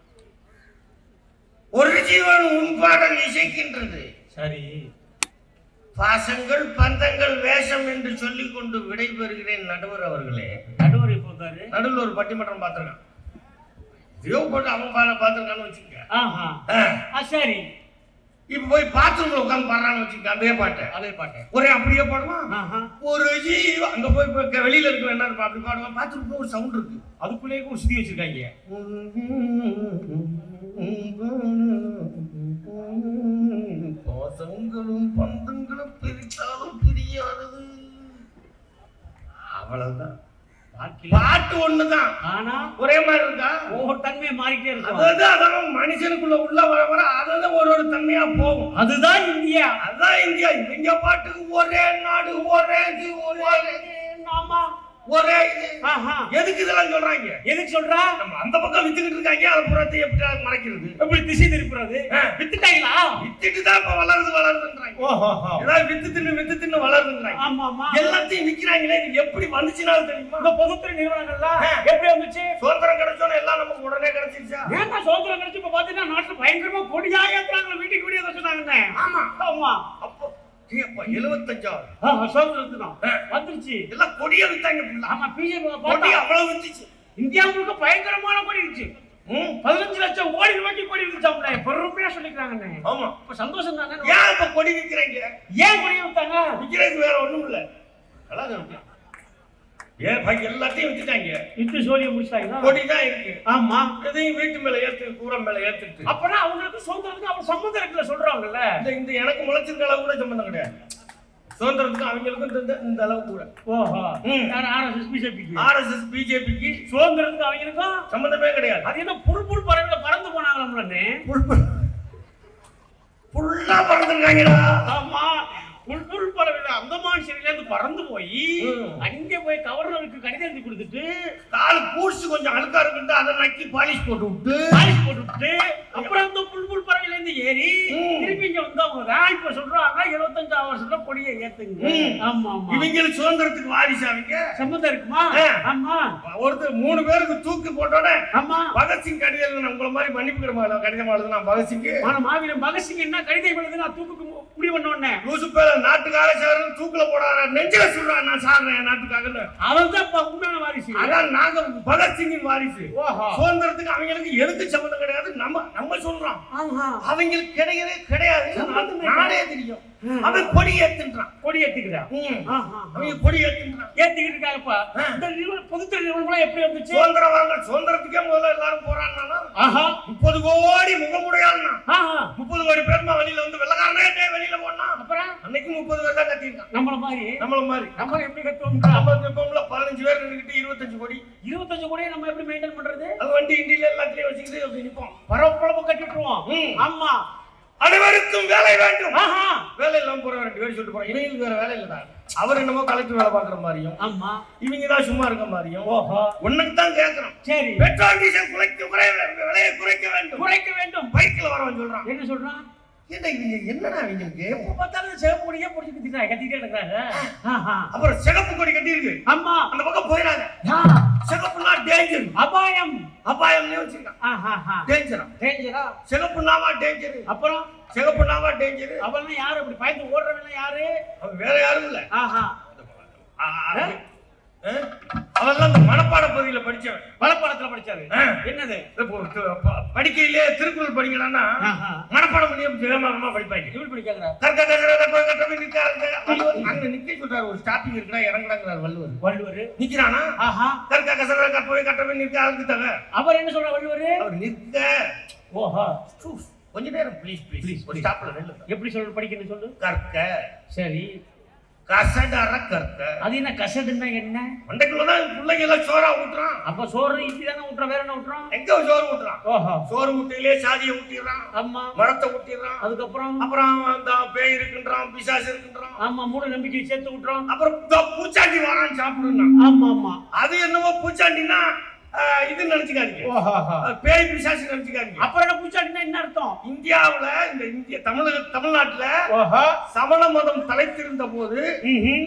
ஒரு ஜீவன் உன் பாடல் இசைக்கின்றது சரி பாசங்கள் பந்தங்கள் வேஷம் என்று சொல்லிக் கொண்டு விடைபெறுகிறேன் நடுவர் அவர்களே நடுவர் இப்போ இருக்காரு நடுவில் ஒரு பட்டிமன்றம் பார்த்திருக்கான் ஜியோ போட்டு அவன் பாட பார்த்திருக்கான்னு வச்சுக்க ஆஹா ஆ. ஆ சரி இப்ப போய் பாத்ரூம்ல உட்கார்ந்து பாடுறான்னு வச்சுக்க அதே பாட்டை அதே பாட்டு ஒரே அப்படியே பாடுவான் ஆஹா ஒரு ஜீவ அங்க போய் இப்ப க- வெளியில இருக்க என்ன இருப்பா அப்படி பாடுவான் பாத்ரூம்ல ஒரு சவுண்ட் இருக்கு அதுக்குள்ளேயே கூட சுத்தி வச்சிருக்காங்க பாசங்களும் பந்தங்களும் பிரித்தாலும் பிரியாதது அவ்வளவுதான் வாழ்க்கையில பாட்டு ஒண்ணுதான் ஆனா ஒரே மாதிரி இருக்கா ஒவ்வொரு தன்மையை மாறிட்டே இருக்கும் அதாவது அதான் மனுஷனுக்குள்ள உள்ள வர வர அதான் ஒரு ஒரு தன்மையா போகும் அதுதான் இந்தியா அதான் இந்தியா இவங்க பாட்டுக்கு ஒரே நாடு ஒரே இது ஒரே இது, ஆமா ஒரே இது ஆஹா எதுக்கு இதெல்லாம் சொல்றாங்க எதுக்கு சொல்றா நம்ம அந்த பக்கம் வித்துக்கிட்டு இருக்காங்க அதை புறத்தை எப்படி மறைக்கிறது எப்படி திசை திருப்புறது ஆ. வித்துட்டாங்களா வித்துட்டு தான் இப்ப வளருது வளருதுன்றாங்க ஓஹோ ஏதாவது வித்து தின்னு வித்து தின்னு வளருதுன்றாங்க ஆமா ஆமா எல்லாத்தையும் விக்கிறாங்களே இது எப்படி வந்துச்சுனாலும் தெரியுமா இந்த பொதுத்துறை நிறுவனங்கள்லாம் ஆ. எப்படி வந்துச்சு சுதந்திரம் கிடைச்சோன்னு எல்லாம் நமக்கு உடனே கிடைச்சிருச்சா ஏன்னா சுதந்திரம் கிடைச்சு இப்ப பாத்தீங்கன்னா நாட்டுல பயங்கரமா கொடியா ஏத்துறாங்க வீட்டுக்கு வீடியோ வச்சுட்டாங்கன்னு ஆமா ஆமா அப்போ ஏப்பா எழுபத்தஞ்சாவது ஆஹா, சுதந்திரத்துக்கு தான் ஆ. வந்துருச்சு எல்லாம் கொடியை வித்தாங்க full ஆ. ஆமா பிஜேபி கொடி பார்த்தா அவ்வளவு வித்துச்சு இந்தியா முழுக்க பயங்கரமான கொடி இருந்துச்சு ம், பதினஞ்சு லட்சம் கோடி ரூபாய்க்கு கொடி வித்துச்சாம்ல பெருமையா சொல்லிக்கிறாங்கண்ணே ஆமா இப்ப சந்தோஷம் தானே ஏன் இப்ப கொடி விக்கிறீங்க ஏன் கொடி வித்தாங்க விக்கிறதுக்கு வேற ஒண்ணும் இல்ல அழகா இருக்கு ஏன் பாக்கி எல்லாத்தையும் வித்துட்டாங்க வித்து சோழியை முடிச்சிட்டாங்க கொடி தான் இருக்கு ஆமா எதையும் வீட்டு மேல ஏத்து கூரை மேல ஏத்துட்டு அப்பனா அவங்களுக்கு சுதந்திரத்துக்கு அவங்க சம்மந்தம் இருக்குல்ல சொல்றாங்கல்ல இந்த இந்த எனக்கு முளைச்சிருக்க அளவு கூட சம்பந்தம் கிடையாது சுதந்திரத்துக்கும் அவங்களுக்கும் இந்த இந்த அளவு கூட ஓஹோ ம். யார் ஆர்எஸ்எஸ் பிஜேபிக்கு ஆர்எஸ்எஸ் பிஜேபிக்கு சுதந்திரத்துக்கு அவங்களுக்கும் சம்பந்தமே கிடையாது அது என்ன புல் புல் பறவையில பறந்து போனாங்களாம்லண்ணே ஃபுல்லா பறந்துருக்காங்கடா ஆமா புல் புல் பறவையில அந்தமான் சிறையில இருந்து பறந்து போய் ம். அங்கே போய் கவர்னருக்கு கடிதம் எழுதி கொடுத்துட்டு கால் பூசி கொஞ்சம் அழுக்கா இருக்குன்ட்டு அதை நக்கி பாலிஷ் போட்டு விட்டு பாலிஷ் போட்டு விட்டு அப்புறம் அந்த புல் புல் பறவையில இருந்து ஏறி ம். திருப்பி இங்க வந்து அவங்க தான் இப்ப சொல்றாங்க எழுபத்தஞ்சாவது வருஷத்துல கொடியை ஏத்துங்க ம். ஆமா ஆமா இவங்களுக்கு சுதந்திரத்துக்கு வாரிசு அவங்க சம்மந்தம் இருக்குமா ஆ. ஆமா ஒருத்தர் மூணு பேருக்கு தூக்கு போட்டோன்னே ஆமா பகத்சிங் கடிதம் எழுதுன உங்களை மாதிரி மன்னிப்பு கடிதம் கடிதம் எழுதுனா பகத்சிங் ஆனா மாவீரன் பகத்சிங் என்ன கடிதம் எழுது நான் தூக்குக்கு மு- முடிவு பண்ண உடனே லூசு பேர நாட்டுக்காக சார் தூக்குல போடாத நெஞ்சில சொல்றான் நான் சாடுறேன் நாட்டுக்காக அவன் தான் இப்ப உண்மையான வாரிசு அதான் நாங்க பகத்சிங்கின் வாரிசு ஓஹோ சுதந்திரத்துக்கு அவங்களுக்கு எதுக்கு சம்மந்தம் கிடையாது நம்ம நம்ம சொல்றோம் ஆமா அவங்களுக்கு கிடையவே கிடையாது சம்மந்தமே நாடே தெரியும் அவன் கொடி ஏத்துன்றான் கொடி ஏத்திக்கிறான் ம். ஆஹா. அவங்க கொடி ஏத்துன்றான் ஏத்திக்கிட்டு இருக்காங்கப்பா ஆ. இந்த நிறுவனம் பொதுத்துறை நிறுவனம் எப்படி வந்துச்சு சுதந்திரம் வாங்க சுதந்திரத்துக்கே முதல்ல எல்லாரும் போறாங்கன்னா ஆஹா முப்பது கோடி முகமுடையாள்னா ஆஹா முப்பது கோடி பேருமா வெளியில வந்து வெள்ளக்காரனே டேய் வெளியில போனா அப்புறம் அன்னைக்கு முப்பது பேர் தான் கத்திருக்கான் நம்மள மாதிரி நம்மள மாதிரி நம்ம எப்படி கத்துவோம் நம்ம எப்பவும்ல பதினஞ்சு பேர் நின்றுக்கிட்டு இருபத்தஞ்சு கோடி இருபத்தஞ்சு கோடியை நம்ம எப்படி மெயின்டைன் பண்றது அது வண்டி இண்டியில எல்லாத்தையும் வச்சுக்கிட்டு அப்படி நிப்போம் பரவப்பளவு கட்டிட்டுருவோம் ம். ஆமா அனைவருக்கும் வேலை வேண்டும் ஆஹா வேலை இல்லாம போற ரெண்டு பேரும் சொல்லிட்டு போறோம் இவங்களுக்கு வேற வேலை இல்லடா அவர் என்னமோ கலெக்டர் வேலை பார்க்குற மாதிரியும் ஆமா இவங்க தான் சும்மா இருக்க மாதிரியும் ஓஹோ உனக்கு தான் கேட்கறோம் சரி பெட்ரோல் டீசல் குறைக்க குறைய வேண்டும் விலையை குறைக்க வேண்டும் குறைக்க வேண்டும் பைக்ல வரவன் சொல்றான் என்ன சொல்றான் என்ன இவங்க என்னடா இவங்களுக்கு எப்ப பார்த்தாலும் சிவப்பு கொடியே பிடிச்சி கத்திட்டா கத்திட்டே இருக்கிறாங்க ஆஹா அப்புறம் சிகப்பு கொடி கட்டி இருக்கு ஆமா அந்த பக்கம் போயிடாத ஆ, சிகப்புனா டேஞ்சர் அபாயம் அபாயம்னே வச்சிருக்கான் ஆஹா டேஞ்சரா டேஞ்சரா சிகப்புனாவா டேஞ்சர் அப்புறம் சிகப்புனாவா டேஞ்சர் அவெல்லாம் யாரு அப்படி பயந்து ஓடுறவங்க யாரு அவன் வேற யாரும் இல்ல ஆஹா ஆ, ஆ, ஆ. அவெல்லாம் இந்த மனப்பாட பகுதியில படிச்சவன் வலப்பாடத்துல படிச்சாரு ஆ. என்னது இப்போ து- ப- படிக்கையிலே திருக்குறள் படிக்கலாம்னா ஆஹா. மனப்பாடம் பண்ணி வேகமா படிப்பாங்க எப்படி படிக்காங்க கற்க கற்க கற்க கற்க நிற்காருங்க வள்ளுவர் அங்க நிக்க சொல்றாரு ஒரு ஸ்டாப்பிங் இருக்குடா இறங்குறாங்கிறார் வள்ளுவர் வள்ளுவர் நிக்கிறானா ஆஹா கற்க கசர கற்பவை கற்றவை நிற்க ஆரம்பித்தாங்க அவர் என்ன சொல்ற வள்ளுவர் அவர் நிற்க ஓஹா சூஸ். கொஞ்ச நேரம் ப்ளீஸ் ப்ளீஸ் ஒரு ஸ்டாப்ல நில்லு எப்படி சொல்ற படிக்கணும் சொல்லு கற்க சரி கசடற கற்க அது என்ன கசடுன்னா என்ன மண்டைக்குள்ளதான் பிள்ளைங்க எல்லாம் சோறா ஊட்டுறான் அப்ப சோறு இட்லி தானே ஊட்டுறோம் வேற என்ன ஊட்டுறோம் எங்க சோறு ஊட்டுறான் ஓஹோ சோறு ஊட்டிலே சாதியை ஊட்டிடுறான் ஆமா மரத்தை ஊட்டிடுறான் அதுக்கப்புறம் அப்புறம் அந்த பேய் இருக்குன்றான் பிசாசு இருக்குன்றான் ஆமா மூட நம்பிக்கை சேர்த்து விட்டுறோம் அப்புறம் இதோ பூச்சாண்டி வரான் சாப்பிடுனா ஆமா ஆமா அது என்னவோ பூச்சாண்டினா ஆஹ், இது நினைச்சுக்காதீங்க ஓஹாஹா. அது பேய் பிசாசு நினைச்சுக்காதீங்க அப்புறம் என்ன பூச்சாட்டினா என்ன அர்த்தம் இந்தியாவுல இந்த இந்திய தமிழக தமிழ்நாட்டுல ஓஹோ சமண மதம் தலைத்திருந்த போது ம்ஹும்.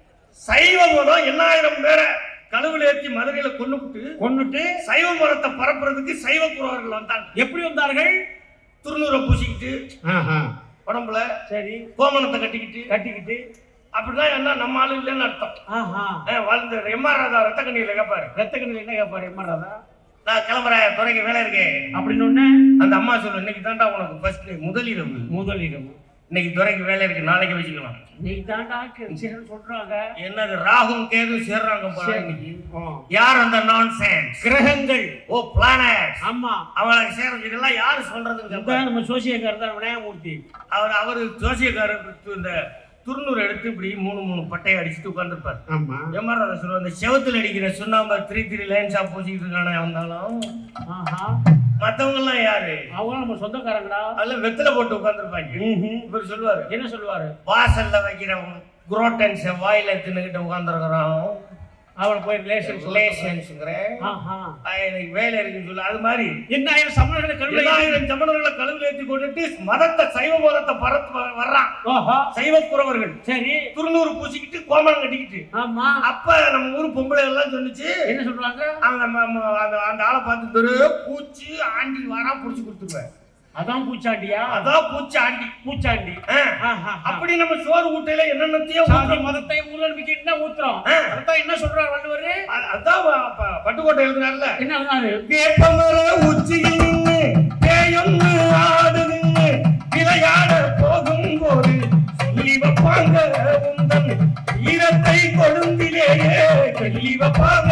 சைவ மதம் எண்ணாயிரம் பேரை கழுவுல ஏற்றி மதுரையில கொண்டு விட்டு கொன்னுட்டு சைவ மதத்தை பரப்புறதுக்கு சைவ குறவர்கள் வந்தாங்க எப்படி வந்தார்கள் துருநூரை பூசிக்கிட்டு ஆஹா. உடம்புல சரி கோமணத்தை கட்டிக்கிட்டு கட்டிக்கிட்டு அப்படிதான் என்ன நம்ம ஆளு இல்லைன்னு அர்த்தம் ஆஹா ஆஹ் வாழ்ந்த எம்ஆர் ராதா ரத்த கண்ணியில கேட்பாரு ரத்த கண்ணில் என்ன கேட்பாரு எம்மராதா நான் கிளம்புறேன் துறைக்கு வேலை இருக்கேன் அப்படின்னு ஒண்ணு அந்த அம்மா சொல்லு இன்னைக்கு தாண்டா உனக்கு ஃபர்ஸ்ட் முதலிரவு முதலிடம் இன்னைக்கு துறைக்கு வேலை இருக்கு நாளைக்கு வச்சுக்கலாம் நீ தாண்டா கிரிச்சின்னு சொல்றாங்க என்னது ராகும் கேது சேர்றாங்க போல சரி. இன்னைக்கு ஆ. யார் அந்த நான்சென்ஸ் கிரகங்கள் ஓ பிளானட் ஆமா அவங்களுக்கு சேர்றது இதெல்லாம் யாரு சொல்றதுன்னு கேட்பாரு. இதான் நம்ம சோசியக்காரர் தான் விநாயகமூர்த்தி அவர் அவர் ஜோசியக்காரர் இந்த துருநூறு எடுத்து இப்படி மூணு மூணு பட்டையை அடிச்சுட்டு உட்காந்துருப்பாரு ஆமா எம்ஆர் ராதா சொல்லுவார் இந்த செவத்துல அடிக்கிற சுண்ணாம்பை த்ரீ த்ரீ லைன்ஸா பூசிக்கிட்டு இருக்கானே வந்தாலும் ஆஹா மத்தவங்க எல்லாம் யாரு அவங்க நம்ம சொந்தக்காரங்கடா அதுல வெத்தலை போட்டு உட்காந்துருப்பாங்க ம்ஹும். இவர் சொல்லுவாரு என்ன சொல்லுவாரு வாசல்ல வைக்கிற குரோட்டன்ஸ் வாயில தின்னுகிட்டு உட்காந்துருக்கிறோம் அவரை போய் ரிலேஷன் ரிலேஷன்ஸ்ங்கிறேன் ஆஹா எனக்கு வேலை இருக்குன்னு சொல்லு அது மாதிரி என்ன ஆயிரம் சமணர்களை கருவில எல்லாயிரம் சமணர்களை கழுவில் ஏற்றி கொண்டுட்டு மதத்தை சைவ மதத்தை பரத்து வ- வர்றான் ஓஹோ சைவ குறவர்கள் சரி துருநூறு பூசிக்கிட்டு கோமணம் கட்டிக்கிட்டு ஆமா அப்ப நம்ம ஊர் பொம்பளை எல்லாம் சொல்லுச்சு என்ன சொல்றாங்க அந்த ம- ம- அந்த அந்த ஆளை பார்த்து துரு பூச்சி ஆண்டி வரா புடிச்சு கொடுத்துருவேன் அதான் பூச்சாண்டியா அதான் பூச்சி ஆண்டி பூச்சாண்டி ஆ. ஆஹா. அப்படி நம்ம சோறு ஊட்டையில என்னென்னத்தையோ சாதி ஊத்துறோம். மதத்தை மூல நம்பிக்கை ஊத்துறோம் ஆ. அதான் என்ன சொல்றாரு வள்ளுவர் அ- அதான் வ- ப- பட்டுக்கோட்டை எழுதுனார்ல என்ன சொன்னாரு வேப்பமர உச்சியில் நின்று பேயொன்று ஆடுதுன்னு விளையாட போகும்போது சொல்லி வைப்பாங்க உந்தன் வீரத்தை கொழுந்திலேயே சொல்லி வைப்பாங்க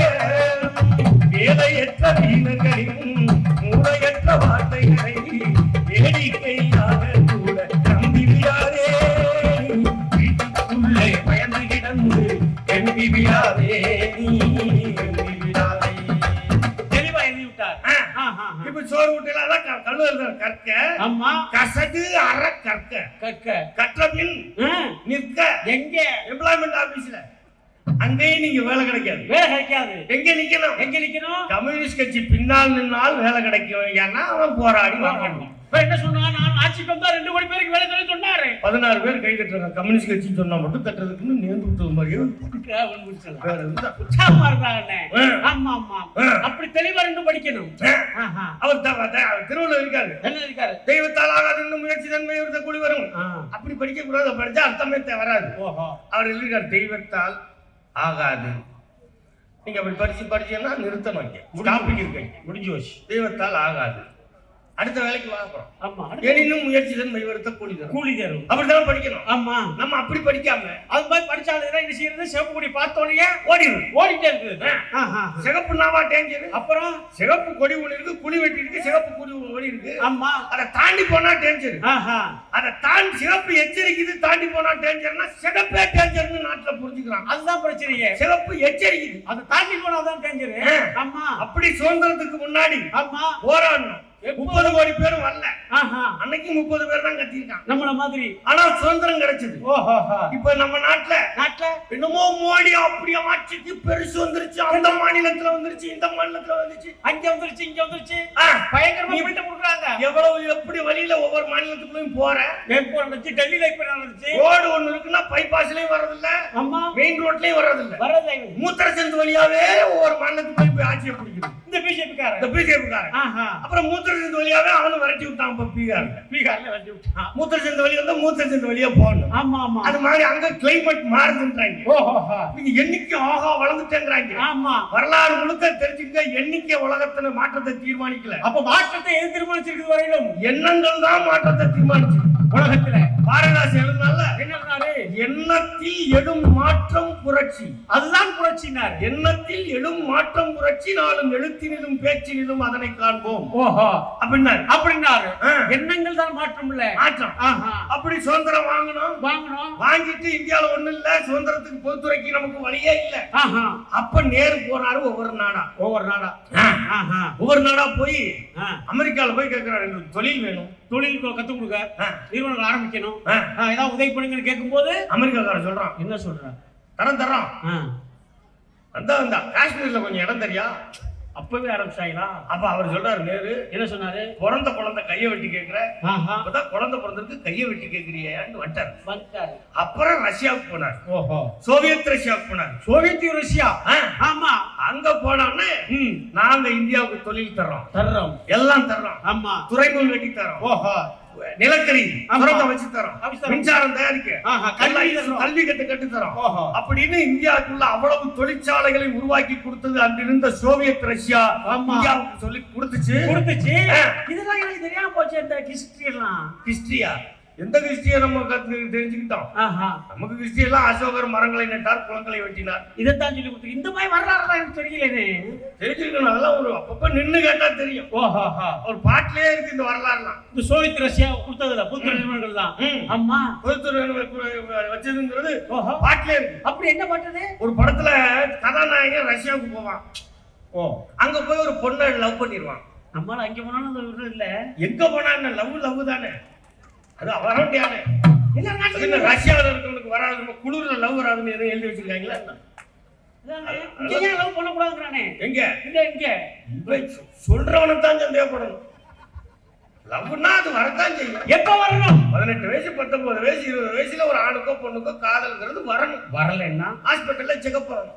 வேலையற்ற வீணர்களின் மூளையற்ற வார்த்தைகளை வேடிக்கையாக கூட நம்பிவிடாதே வீட்டுக்குள்ளே பயந்து கிடந்து எம்பி விடாதே நீ எம்பி விடாதே தெளிவா எழுதி விட்டார் ஆ. ஆஹா. இப்ப சோறு ஊட்டல அதான் க- கல்லு எழுதுற கற்க ஆமா கசடு அற கற்க கற்க கற்ற பின் ஆ. நிற்க எங்க எம்ப்ளாய்மெண்ட் ஆபீஸ்ல அங்கேயும் நீங்க வேலை கிடைக்காது வேலை கிடைக்காது எங்க நிக்கணும் எங்க நிக்கணும் கம்யூனிஸ்ட் கட்சி பின்னால் நின்னால் வேலை கிடைக்கும் ஏன்னா அவன் போராடி வாங்கணும் இப்ப என்ன சொன்னா நான் ஆட்சிக்கு வந்தா ரெண்டு கோடி பேருக்கு வேலை தரேன்னு சொன்னாரு பதினாறு பேர் கை தட்டுறாங்க கம்யூனிஸ்ட் கட்சின்னு சொன்னா மட்டும் தட்டுறதுக்குன்னு நேர்ந்து விட்டது மாதிரியே அவன் முடிச்சலாம். வேற எதுவும் உற்சாகமா இருக்காங்கண்ணே. ஆ. ஆமா ஆமா ஆ. அப்படி தெளிவா ரெண்டு படிக்கணும் ஆஹா. அவர் த- த- அவர் திருவள்ளுவர் இருக்காரு என்ன இருக்காரு தெய்வத்தால் ஆகாது முயற்சி தன்மை இருந்த கூடி வரும் ஆ. அப்படி படிக்க கூடாது படிச்சா அர்த்தமே தே- வராது ஓஹோ அவர் எழுதியிருக்கார் தெய்வத்தால் ஆகாது நீங்க அப்படி படிச்சு படிச்சீங்கன்னா நிறுத்தணும் இங்க டாபிக் இருக்கு இங்க. முடிஞ்சு போச்சு தெய்வத்தால் ஆகாது அடுத்த வேலைக்கு வாங்குறோம் ஆமா அடுத்து எனினும் முயற்சி தன்மை வருத்த கூடி தரும் கூலி தரும் அப்படிதான் படிக்கணும் ஆமா நம்ம அப்படி படிக்காம அது மாதிரி படிச்சாலும் என்ன செய்யறது சிவப்பு கொடி பார்த்தோன்னே ஓடிடும் ஓடிட்டே இருக்குது ஆஹா. சிகப்பு நாவா டேஞ்சர் அப்புறம் சிகப்பு கொடி ஒண்ணு இருக்கு குழி வெட்டி இருக்கு சிகப்பு கொடி ஒண்ணு ஓடி இருக்கு ஆமா அதை தாண்டி போனா டேஞ்சர் ஆஹா அதை தாண்டி சிகப்பு எச்சரிக்குது தாண்டி போனா டேஞ்சர்னா சிகப்பே டேஞ்சர்னு நாட்டுல புரிஞ்சுக்கிறாங்க அதுதான் பிரச்சனையே சிகப்பு எச்சரிக்குது அதை தாண்டி போனாதான் தெரிஞ்சது ஆ. ஆமா அப்படி சுதந்திரத்துக்கு முன்னாடி ஆமா போராடணும் எப்போ? முப்பது கோடி பேரும் வரல ஆஹா அன்னைக்கு முப்பது பேர் தான் கத்திருக்காங்க நம்மள மாதிரி ஆனா சுதந்திரம் கிடைச்சது ஓஹோ இப்ப நம்ம நாட்டுல நாட்டுல என்னமோ மோடி அப்படி ஆட்சிக்கு பெருசு வந்துருச்சு அந்த மாநிலத்துல வந்துருச்சு இந்த மாநிலத்துல வந்துருச்சு அங்க வந்துருச்சு இங்க வந்துருச்சு ஆ, பயங்கரமா நீ- பில்டப் கொடுக்குறாங்க எவ்வளவு எப்படி வழியில ஒவ்வொரு மாநிலத்துக்குள்ளயும் போற எப்போ நடந்துச்சு டெல்லியில இப்ப நடந்துச்சு ரோடு ஒண்ணு இருக்குன்னா பைபாஸ்லயும் வர்றதில்ல ஆமா மெயின் ரோட்லயும் வர்றதில்ல வரதை மூத்திர சந்து வழியாவே ஒவ்வொரு மாநிலத்துக்குள்ளயும் போய் ஆட்சியை பிடிக்கணும் இந்த பிஜேபி காரன் இந்த பிஜேபி காரன் ஆஹா அப்புறம் மூத்திர சந்து வழியாவே அவனும் விரட்டி விட்டான் இப்ப பீகார் பீகார்ல வந்து விட்டான் மூத்திர சந்து வழி வந்து மூத்திர சந்து வழியா போகணும் ஆமா ஆமா அது மாதிரி அங்க கிளைமேட் மாறுதுன்றாங்க ஓஹோ இவங்க எண்ணிக்கை ஆகா வளர்ந்துட்டேங்கிறாங்க ஆமா வரலாறு முழுக்க தெரிஞ்சுக்க எண்ணிக்கை உலகத்துல மாற்றத்தை தீர்மானிக்கல அப்ப மாற்றத்தை எது தீர்மானிச்சிருக்கிறது வரையிலும் எண்ணங்கள் தான் மாற்றத்தை தீர்மானிச்சு உலகத்துல பாரதாஸ் எழுதினால என்ன சொன்னாரு எண்ணத்தில் எழும் மாற்றம் புரட்சி அதுதான் புரட்சினார் எண்ணத்தில் எழும் மாற்றம் புரட்சி நாளும் எழுத்தினிலும் பேச்சினிலும் அதனை காண்போம் ஓஹோ அப்படின்னாரு அப்படின்னாரு ஆ. எண்ணங்கள் தான் மாற்றம் இல்ல மாற்றம் ஆஹா அப்படி சுதந்திரம் வாங்கணும் வாங்கணும் வாங்கிட்டு இந்தியால ஒண்ணு இல்ல சுதந்திரத்துக்கு பொதுத்துறைக்கு நமக்கு வழியே இல்ல ஆஹா அப்ப நேரு போறாரு ஒவ்வொரு நாடா ஒவ்வொரு நாடா ஆஹா ஒவ்வொரு நாடா போய் ஆ. அமெரிக்கால போய் கேட்கிறாரு எனக்கு தொழில் வேணும் தொழில் கொ- கத்துக் கொடுக்க ஆ, நிறுவனங்கள் ஆரம்பிக்கணும் ஆ. ஆ, ஏதாவது உதவி பண்ணுங்கன்னு கேட்கும்போது அமெரிக்காக்காரன் சொல்றான் என்ன சொல்ற தரம் தரோம் ஆ. அந்த அந்த காஷ்மீர்ல கொஞ்சம் இடம் தெரியா அப்பவே ஆரம்பிச்சாங்களா அப்ப அவர் சொல்றாரு நேரு என்ன சொன்னாரு பிறந்த குழந்தை கையை வெட்டி கேட்கிற ஆஹா அப்பதான் குழந்தை பிறந்திருக்கு கையை வெட்டி கேட்கிறியான்னு வந்துட்டார் வந்துட்டாரு அப்புறம் ரஷ்யாவுக்கு போனார் ஓஹோ சோவியத் ரஷ்யாவுக்கு போனார் சோவியத் ரஷ்யா ஆ, ஆமா அங்க போனோடனே ம் நாங்க இந்தியாவுக்கு தொழில் தர்றோம் தர்றோம் எல்லாம் தர்றோம் ஆமா துறைமுகம் கட்டி தரோம் ஓஹோ நிலக்கரி ஆமா. சுரங்கம் வச்சு தரோம் வச்சு தரோம். மின்சாரம் தயாரிக்க ஆஹா கல்வி கல்வி தர்றோம். கல்வி கட்டு கட்டு தரோம் ஓஹோ அப்படின்னு இந்தியாவுக்குள்ள அவ்வளவு தொழிற்சாலைகளை உருவாக்கி கொடுத்தது அன்றிருந்த சோவியத் ரஷ்யா ஆமா. இந்தியாவுக்கு சொல்லி கொடுத்துச்சு கொடுத்துச்சு ஆ. இதெல்லாம் எனக்கு தெரியாம போச்சு இந்த ஹிஸ்டரி எல்லாம் ஹிஸ்டரியா எந்த ஹிஸ்டரியை நம்ம கத்து தெரிஞ்சுக்கிட்டோம் ஆஹா நமக்கு ஹிஸ்டரி எல்லாம் அசோகர் மரங்களை நட்டார் குளங்களை வெட்டினார் இதைத்தான் சொல்லி கொடுத்து இந்த மாதிரி வரலாறு தான் எனக்கு தெரியலனே தெரிஞ்சுக்கணும் அதெல்லாம் ஒரு அப்பப்ப நின்னு கேட்டா தெரியும் ஓஹோஹோ ஒரு பாட்டிலே இருக்கு இந்த வரலாறுலாம் இந்த சோவியத் ரஷ்யா கொடுத்ததுல புது நிறுவனங்கள் தான் ம். ஆமா பொதுத்துறை வச்சதுங்கிறது ஓஹோ பாட்டிலே இருக்கு அப்படி என்ன பண்ணது ஒரு படத்துல கதாநாயகன் ரஷ்யாவுக்கு போவான் ஓ அங்க போய் ஒரு பொண்ணை லவ் பண்ணிடுவான் நம்மளால அங்க போனாலும் அந்த இது இல்ல எங்க போனா என்ன லவ் லவ் தானே அது வர முடியாது எல்லா என்ன நாட்டுலயும் ரஷ்யாவில் இருக்கவனுக்கு வராது நம்ம குளிர்ல லவ் வராதுன்னு எதுவும் எழுதி வச்சிருக்காங்களா என்ன? இதானே. இங்க ஏன் லவ் பண்ணக்கூடாதுங்கிறானே எங்க இந்த இங்க இவன் சொ- சொல்றவனுக்கு தான் சந்தேகப்படணும் லவ்னா அது வரத்தான் செய்யும் எப்ப வரணும் பதினெட்டு வயசு பத்தொன்பது வயசு இருபது வயசுல ஒரு ஆணுக்கோ பொண்ணுக்கோ காதல்ங்கிறது வரணும் வரலன்னா ஹாஸ்பிட்டல்ல செக்அப் பண்ணணும்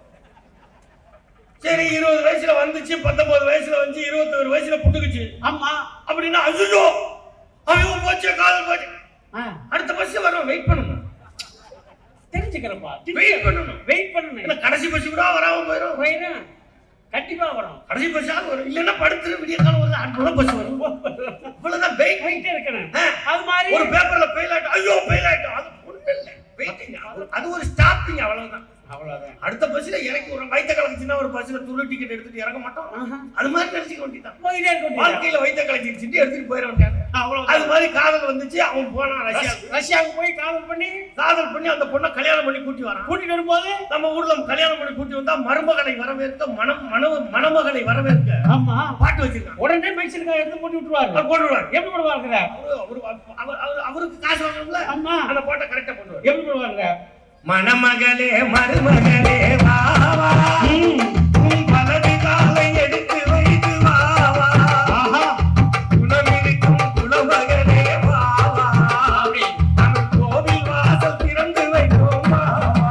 சரி இருபது வயசுல வந்துச்சு பத்தொன்பது வயசுல வந்து இருபத்தொரு வயசுல புட்டுக்குச்சு ஆமா அப்படின்னா ஐயோ ஐயோ போச்சு காதல் போச்சு ஆ, அடுத்த பஸ் வரும் வெயிட் பண்ணணும் தெரிஞ்சுக்கிறப்பா வெயிட் பண்ணணும் வெயிட் பண்ணணும் ஏன்னா கடைசி பஸ் கூட வராம போயிடும் வயிறு கண்டிப்பா வரும் கடைசி பஸ்ஸாவது வரும் இல்லைன்னா படுத்துட்டு விடிய காலம் வருது அடுத்த பஸ் வரும் இவ்வளவுதான் வெயிட் போயிட்டே இருக்கணும் ஆ. அது மாதிரி ஒரு பேப்பர்ல ஃபெயில் ஆயிட்டோம் ஐயோ ஃபெயில் ஆயிட்டோம் அது ஒண்ணு இல்ல வெயிட்டிங் அது ஒரு ஸ்டாப்பிங் அவ்வளவுதான் அவ்வளவுதான் அடுத்த பஸ்ல இறக்கி ஒரு வயித்த கலக்குச்சுன்னா ஒரு பஸ்ல துரு டிக்கெட் எடுத்துட்டு இறங்க மாட்டோம் ஆஹா. அது மாதிரி நினைச்சுக்க வேண்டியதான் போயிட்டே இருக்க வாழ்க்கையில வயித்த கலக்கிடுச்சுட்டு எடுத்துட்டு போயிட வேண்டியாங்க அது அவ்வளவுதான் மாதிரி காதல் வந்துச்சு அவன் போனான் ரஷ்யாவுக்கு ரஷ்யாவுக்கு போய் காதல் பண்ணி காதல் பண்ணி அந்த பொண்ணை கல்யாணம் பண்ணி கூட்டி வரான் கூட்டிட்டு வரும்போது நம்ம ஊர்ல கல்யாணம் பண்ணி கூட்டி வந்தா மருமகளை வரவேற்க மனம் மன மணமகளை வரவேற்க ஆமா பாட்டு வச்சிருக்கான் உடனே மைசூருக்கா எடுத்து போட்டு விட்டுருவாரு அவர் போடுவார் எப்படி போடுவாருங்க அவரு- அவரு- அவர்- அவர்- அவருக்கு காசு வாங்கணும்ல ஆமா அந்த பாட்டை கரெக்டா பண்ணுவார் எப்படி போடுவாருங்க மணமகளே மருமகளே வா வா உன் வலது காலை எடுத்து வைத்து வா வா ஆஹா குணமிருக்கும் குலமகளே வா வா அப்படி தமிழ் கோவில் வாசல் திறந்து வைத்தோம் வா வா.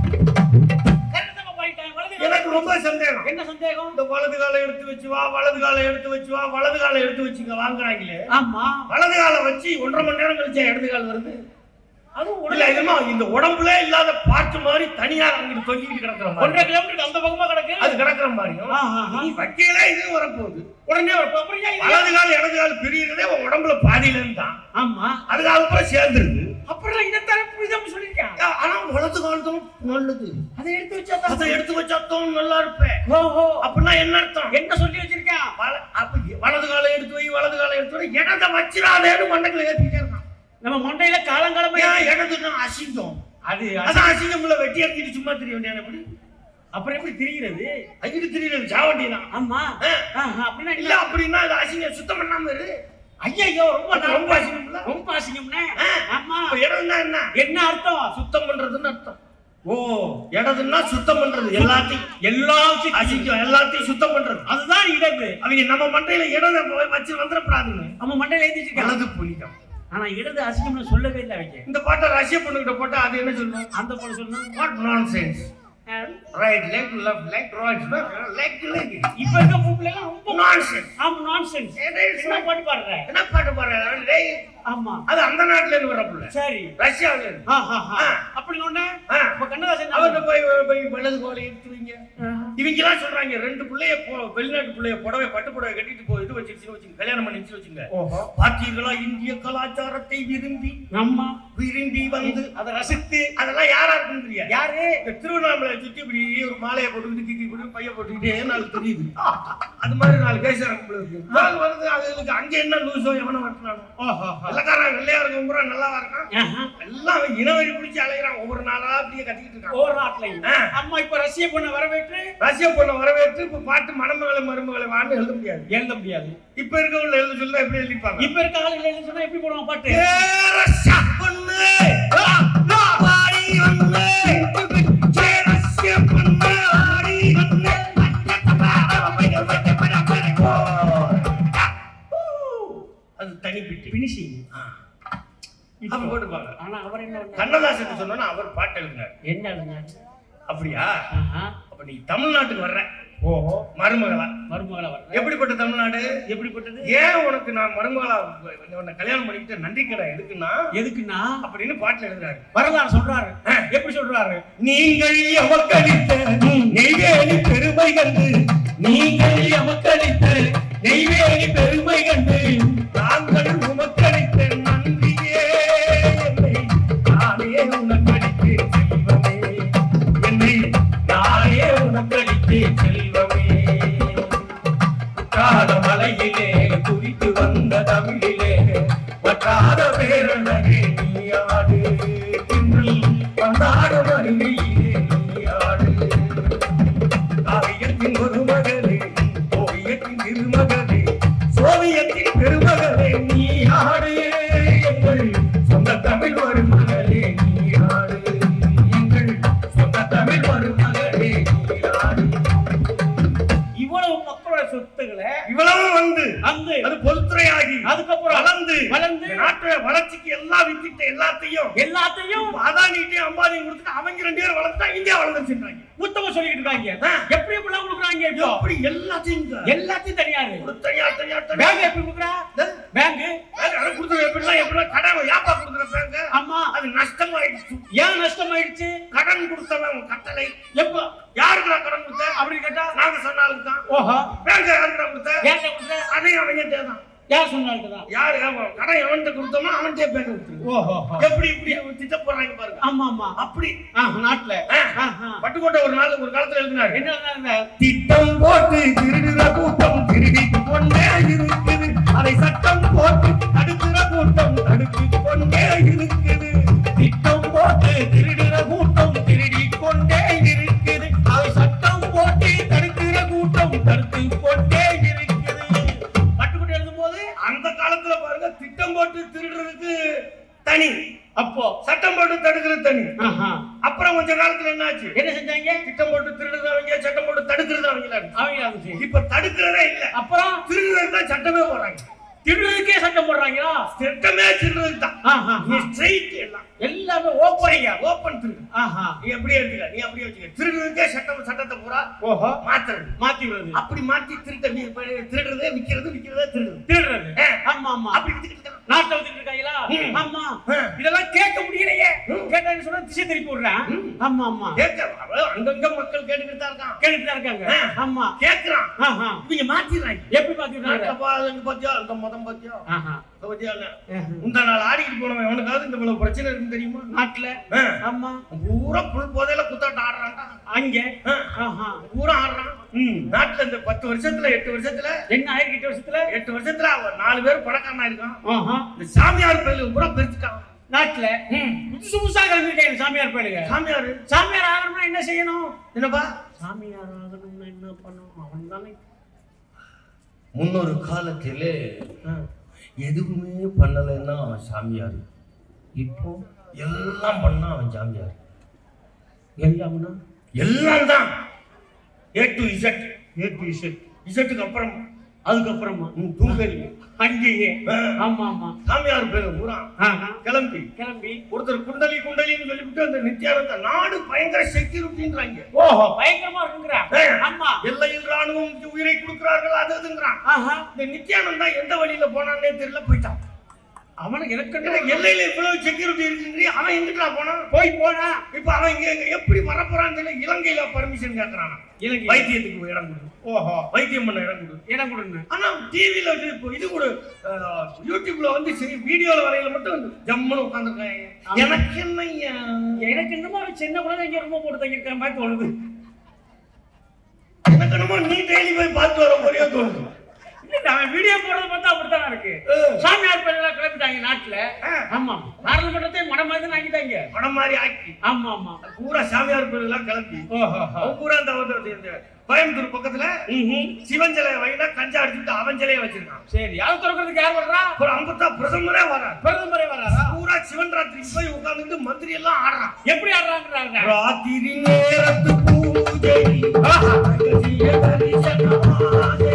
கரெக்டா போயிட்டாங்க வலது எனக்கு ரொம்ப சந்தேகம் என்ன சந்தேகம் இந்த வலது காலை எடுத்து வச்சு வா வலது காலை எடுத்து வச்சு வா வலது காலை எடுத்து வச்சுங்க வாங்குறாங்களே ஆமா வலது காலை வச்சு ஒன்றரை மணி நேரம் கழிச்சா இடது கால் வருது அதுவும் இல்ல உடனே இதுமா இந்த உடம்புல இல்லாத பார்ட் மாதிரி தனியா அங்கிட்டு தொங்கிட்டு கிடக்குற ஒன்றரை மாதிரி கிலோமீட்டருக்கு அந்த பக்கமா கிடக்கு அது கிடக்குற மாதிரியும் ஆஹா, ஆஹா. நீ வைக்கல இது வரப்போகுது உடனே ஒரு அப்புறம் ஏன் இது? வலது கால் இடது கால் பிரிகிறதே உன் உடம்புல பாதியில இருந்தான் ஆமா அதுக்கு அப்புறம் சேர்ந்துருது அப்புறம் இதைத்தானே புரிதம் சொல்லியிருக்கேன் ஆனா வலது கால் தான் நல்லது அதை எடுத்து வச்சா அதை எடுத்து வச்சாத்தான் நல்லா இருப்பேன் ஓஹோ அப்படின்னா என்ன அர்த்தம் என்ன சொல்லி வச்சிருக்கேன் வல- அப்ப வலது காலை எடுத்து வை வலது காலை எடுத்து வை இடத்தை வச்சிடாதேன்னு மண்டக்குள்ள ஏத்திக்கிட்டே இருக்கான் நம்ம மண்டையில காலங்காலமா ஏன் இடதுன்னா அசிங்கம் அது அது- அதான் அசிங்கம் இல்ல வெட்டி இறக்கிட்டு சும்மா தெரிய வேண்டிய எப்படி அப்புறம் எப்படி தெரிகிறது அங்கிட்டு தெரியல சாவண்டி தான் ஆமா ஆ. ஆஹா, அப்படின்னா இல்ல இல்ல அப்படின்னா அது அசிங்கம் சுத்தம் பண்ணாம இரு ஐயோ ரொம்ப அது ரொம்ப அசிங்கம்ல? ரொம்ப அசிங்கம்னே ஆ. ஆமா அப்ப இடம்னா என்ன என்ன அர்த்தம் சுத்தம் பண்றதுன்னு அர்த்தம் ஓ இடதுன்னா சுத்தம் பண்றது எல்லாத்தையும் எல்லாத்தையும் அசிங்கம் எல்லாத்தையும் சுத்தம் பண்றது அதுதான் இடது அவங்க நம்ம மண்டையில இடத போய் வச்சு வந்துடப்படாதுங்க நம்ம மண்டையில எழுதி வச்சிருக்காங்க வலது புலிகம் ஆனா இடது அசிங்கம்னு சொல்லவே இல்லை அவங்க இந்த பாட்டை ரஷ்ய பொண்ணுகிட்ட போட்டா அது என்ன சொல்லும் அந்த பொண்ணு சொன்னா what nonsense right leg left leg right leg leg இப்ப இருக்க பொம்பளை எல்லாம் ரொம்ப நான்சென்ஸ் ஆமா நான்சென்ஸ் என்ன பாட்டு பாடுற என்ன பாட்டு பாடுற டேய் ஆமா அது அந்த நாட்டுல இருந்து வர புள்ள சரி ரஷ்யாவில இருந்து ஆஹா அப்படி ஒண்ணு ஆ. இப்ப கண்ணதாசன் அவர்கிட்ட போய் போய் வலது கோலை எடுத்து வைங்க இவங்க எல்லாம் சொல்றாங்க ரெண்டு பிள்ளைய போ- வெளிநாட்டு பிள்ளைய புடவை பட்டு புடவை கட்டிட்டு போய் இது வச்சிருச்சுன்னு வச்சுங்க கல்யாணம் பண்ணிச்சு வச்சுங்க ஓஹோ பார்த்தீர்களா இந்திய கலாச்சாரத்தை விரும்பி ஆமா விரும்பி வந்து அதை ரசித்து அதெல்லாம் யாரா இருக்குன்னு தெரியாது யாரு இந்த திருவண்ணாமலை சுத்தி இப்படி ஒரு மாலையை போட்டுக்கிட்டு கிக்கி போட்டு பைய போட்டுக்கிட்டே நாலு தெரியுது அது மாதிரி நாலு கேசாரம் இருக்கு நாலு வருது அதுக்கு அங்க என்ன லூசோ எவனை வரட்டானோ ஓஹோ வெள்ளக்காரன் வெள்ளையா இருக்கும் பூரா நல்லாவா இருக்கான் ஆஹா. எல்லாம் அவன் இனவரி பிடிச்சி அலைகிறான் ஒவ்வொரு நாளா அப்படியே கத்திக்கிட்டு இருக்கான் ஒவ்வொரு நாட்டிலையும் ஆ. அம்மா இப்ப ரஷ்ய பொண்ணை வரவேற்று ரஷ்ய பொண்ணை வரவேற்று இப்ப பாட்டு மணமகளை மருமகளை வான்னு எழுத முடியாது எழுத முடியாது இப்ப இருக்கவங்க எழுத சொல்ல எப்படி எழுதிப்பாங்க இப்ப இருக்க ஆளுங்க எழுத சொன்னா எப்படி போடுவான் பாட்டு ஏ ரஷ்யா பொண்ணு, ஆ, ஆ, வாடி வந்து, ஏ ரஷ்ய பொண்ணு, வாடி வந்து, அது தனி பிட்டு பினிஷிங் அப்ப போட்டுப்பாங்க ஆனா அவர் என்ன பண்ணாரு? கண்ணதாசன் சொன்னா அவர் பாட்டு எழுதினார் என்ன எழுதினாரு? அப்படியா ஆஹா. அப்ப நீ தமிழ்நாட்டுக்கு வர்ற ஓஹோ மருமகளா மருமகளை வர்ற எப்படிப்பட்ட தமிழ்நாடு எப்படிப்பட்டது ஏன் உனக்கு நான் மருமகளா உன்னை கல்யாணம் பண்ணிக்கிட்டு நன்றி கடை எதுக்குன்னா எதுக்குன்னா அப்படின்னு பாட்டுல எழுதுறாரு வரலாறு சொல்றாரு எப்படி சொல்றாரு நீங்கள் எமக்களித்த நெய்வேலி பெருமை கண்டு நீங்கள் எமக்களித்த நெய்வேலி பெருமை கண்டு நாங்கள் உமக்களித்த நன்றியே என்னை நானே உனக்களித்தேன் செல்வமே என்னை நானே உனக்களித்தேன் செல்வமே கால மலையிலே குறித்து வந்த தமிழிலே வற்றாத பேரழகே நீயாடு இன்று வந்தாடும் அருவியிலே நீயாடு காவியத்தின் ஒரு மகளே ஓவியத்தின் திருமகளே சோவியத்தின் பெருமகளே நீயாடு எங்கள் சொந்த தமிழ் ஒரு மகளே நீயாடு எங்கள் சொந்த தமிழ் ஒரு மகளே நீயாடு இவ்வளவு மக்களோட சொத்துக்களை இவ்வளவு வந்து அந்த அது பொதுத்துறையாகி அதுக்கப்புறம் வளர்ந்து வளர்ந்து இந்த நாட்டு வளர்ச்சிக்கு எல்லா வித்திட்ட எல்லாத்தையும் எல்லாத்தையும் அதானிட்டையும் அம்பானியும் கொடுத்துட்டு அவங்க ரெண்டு பேரும் வளர்த்தா இந்தியா வளர்ந்துச்சுன்றாங்க புத்தகம் சொல்லிட்டு இருக்காங்க ஆ. எப்படி எப்படிலாம் கொடுக்குறாங்க இப்போ அப்படி எல்லாத்தையும் இங்க எல்லாத்தையும் தனியாரு ஒரு தனியா தனியா தனியா பேங்க் எப்படி கொடுக்குறா பேங்க் அதை கொடுக்குற எப்படிலாம் எப்படிலாம் கடன் வியாபா கொடுக்குற பேங்க ஆமா அது நஷ்டமாயிடுச்சு ஏன் நஷ்டமாயிடுச்சு கடன் கொடுத்தவன் கட்டளை எப்போ யாருக்கு நான் கடன் கொடுத்தேன் அப்படி கேட்டா நாங்க சொன்னாலும் தான் ஓஹோ பேங்க யாருக்கு நான் கொடுத்தேன் ஏன் கொடுக்குற அதையும் அவங்கிட்டே தான் யார் சொன்னாலும் தான் யாரு அவன் கடன் எவன்கிட்ட கொடுத்தோமோ அவன்கிட்டே பேங்க கொடுத்துருவோம் ஓஹோ எப்படி இப்படி திட்ட போறாங்க பாருங்க ஆமா ஆமா அப்படி ஆ, நாட்டுல ஆ. ஆஹா. பட்டுக்கோட்டை ஒரு நாள் ஒரு காலத்துல எழுதினாரு என்ன இருந்தாங்க? திட்டம் போட்டு திருடுற கூட்டம் திருடி கொண்டே இருக்குது அதை சட்டம் போட்டு தடுக்கிற கூட்டம் தடுத்து கொண்டே இருக்குது திட்டம் போட்டு திருடுற கூட்டம் திருடி கொண்டே இருக்குது அதை சட்டம் போட்டு தடுக்கிற கூட்டம் தடுத்து கொண்டே இருக்குது பட்டுக்கோட்டை எழுதும் போது அந்த காலத்துல பாருங்க திட்டம் போட்டு திருடுறதுக்கு தனி அப்போ சட்டம் போட்டு தடுக்கிறது தனி ஆஹா. அப்புறம் கொஞ்ச காலத்துல என்னாச்சு என்ன செஞ்சாங்க திட்டம் போட்டு திருடுறது அவங்க சட்டம் போட்டு தடுக்கிறது அவங்களா அவங்க இருந்துச்சு. இப்ப தடுக்கிறதே இல்ல அப்புறம் திருடுறது தான் சட்டமே போடுறாங்க திருடுறதுக்கே சட்டம் போடுறாங்களா சட்டமே திருடுறது தான் ஆஹா. நீ ஸ்ட்ரைட் எல்லாம் எல்லாமே ஓப்பனிங்க ஓபன் திருடு ஆஹா நீ அப்படியே எடுத்துக்க நீ அப்படியே வச்சுக்க திருடுறதுக்கே சட்டம் சட்டத்தை பூரா ஓஹோ மாத்துறது மாத்தி விடுறது அப்படி மாத்தி திருட்ட நீ இப்ப திருடுறதே விக்கிறது விக்கிறதே திருடுறது திருடுறது ஆ. ஆமா ஆமா அப்படி வித்துக்கிட்டு இருக்கான். நாட்டை வந்துட்டு இருக்காங்களா ம். ஆமா ஆ. இதெல்லாம் கேட்க முடியலையே ம். கேட்டான்னு சொன்னா திசை திருப்பி விடுறேன் ம். ஆமா ஆமா கேட்க அவன் அங்கங்க மக்கள் கேட்டுக்கிட்டு தான் இருக்கான் கேட்டுட்டு தான் இருக்காங்க ஆ. ஆமா கேட்கிறான் ஆஹா. இவங்க மாத்திடுறாங்க எப்படி பாத்துக்கிட்டாங்க நாட்டுல பா இங்க பாத்தியா இந்த மதம் பாத்தியா ஆஹா. இந்த பாத்தியா இல்ல? ஆஹா. முந்தா நாள் ஆடிக்கிட்டு போனவன் எவனுக்காவது இந்த இவ்வளவு பிரச்சனை இருக்குன்னு தெரியுமா நாட்டுல ஆ. ஆமா பூரா புல் போதையில குத்தாட்டம் ஆடுறான்டா அங்க ஆ. ஆஹா. பூரா ஆடுறான் ம். நாட்டுல இந்த பத்து வருஷத்துல எட்டு வருஷத்துல என்ன ஆயிரம் வருஷத்துல எட்டு வருஷத்துல அவன் நாலு பேர் பணக்காரனா இருக்கான் ஆஹா. இந்த சாமியார் பயில பூரா பிரிச்சுட்டான் நாட்டுல ம். புதுசு புதுசா கிளம்பிருக்காங்க சாமியார் பேருங்க சாமியார் சாமியார் ஆகணும்னா என்ன செய்யணும் என்னப்பா சாமியார் ஆகணும்னா என்ன பண்ணணும் அவன் தானே முன்னொரு காலத்திலே எதுவுமே பண்ணலைன்னா அவன் சாமியார் இப்போ எல்லாம் பண்ணா அவன் சாமியார் எல்லாம்னா எல்லாம் தான் A to Z A B Z இசட்டுக்கு அப்புறம் அதுக்கப்புறமா ம், தூங்கலி அங்கேயே ஆ. ஆமா ஆமா சாமியார் பேரு பூரா ஆஹா. கிளம்பி கிளம்பி ஒருத்தர் குண்டலி குண்டலின்னு சொல்லிவிட்டு அந்த நித்யானந்த நாடு பயங்கர செக்யூரிட்டின்றாங்க ஓஹோ பயங்கரமா இருக்குங்கிறா ஆமா எல்லையில் ராணுவம் உயிரை கொடுக்கிறார்கள் அது அதுங்கிறான் ஆஹா இந்த நித்யானந்தா எந்த வழியில போனான்னே தெரியல போயிட்டான் அவனுக்கு எனக்கு ஏன்னா எல்லையில இவ்வளவு செக்யூரிட்டி இருக்குன்றி அவன் எங்கிட்டா போனான் போய் போனா இப்ப அவன் இங்க இங்க எப்படி வரப்போறான்னு தெரியல இலங்கையில பர்மிஷன் கேட்கறான் இலங்கை வைத்தியத்துக்கு இடம் கொடு ஓஹோ வைத்தியம் பண்ண இடம் கொடு இடம் கொடுங்க ஆனா டிவில இப்போ இது கூட அஹ், யூடியூப்ல வந்து சரி வீடியோல வரையில மட்டும் வந்து ஜம்முன்னு உட்காந்துருக்காங்க ஆமா. எனக்கு என்னய்யா எனக்கு என்னமோ ஒரு சின்ன குழந்தைங்க ரொம்ப போட்டு தங்கியிருக்கிற மாதிரி தோணுது எனக்கு என்னமோ நீ டெய்லி போய் பார்த்து வர மாதிரியே தோணுது இல்ல அவன் வீடியோ போடுறது பார்த்தா அப்படித்தானே இருக்கு அஹ், சாமியார் பேரெல்லாம் கிளப்பிட்டாங்க நாட்டுல அஹ், ஆமா நாடாளுமன்றத்தை மடம் மாதிரி ஆக்கிட்டாங்க படம் மாதிரி ஆக்கி ஆமா ஆமா பூரா சாமியார் பேர் எல்லாம் கிளம்பி ஓஹோ அவன் பூரா அந்த வந்து இந்த கோயம்புத்தூர் பக்கத்துல ம்ஹும். சிவன் சிலையை வைனா கஞ்சா அடிச்சுட்டு அவன் சிலையை வச்சிருக்கான் சரி யாரும் திறக்கிறதுக்கு யார் வர்றா ஒரு அம்பத்தா பிரதமரே வரான் பிரதமரே வராரா பூரா சிவன் ராத்திரிக்கு போய் உட்கார்ந்துட்டு மந்திரி எல்லாம் ஆடுறான் எப்படி ஆடுறாங்கிறாங்க ராத்திரி நேரத்து பூஜை ரகசிய தரிசனமாலை.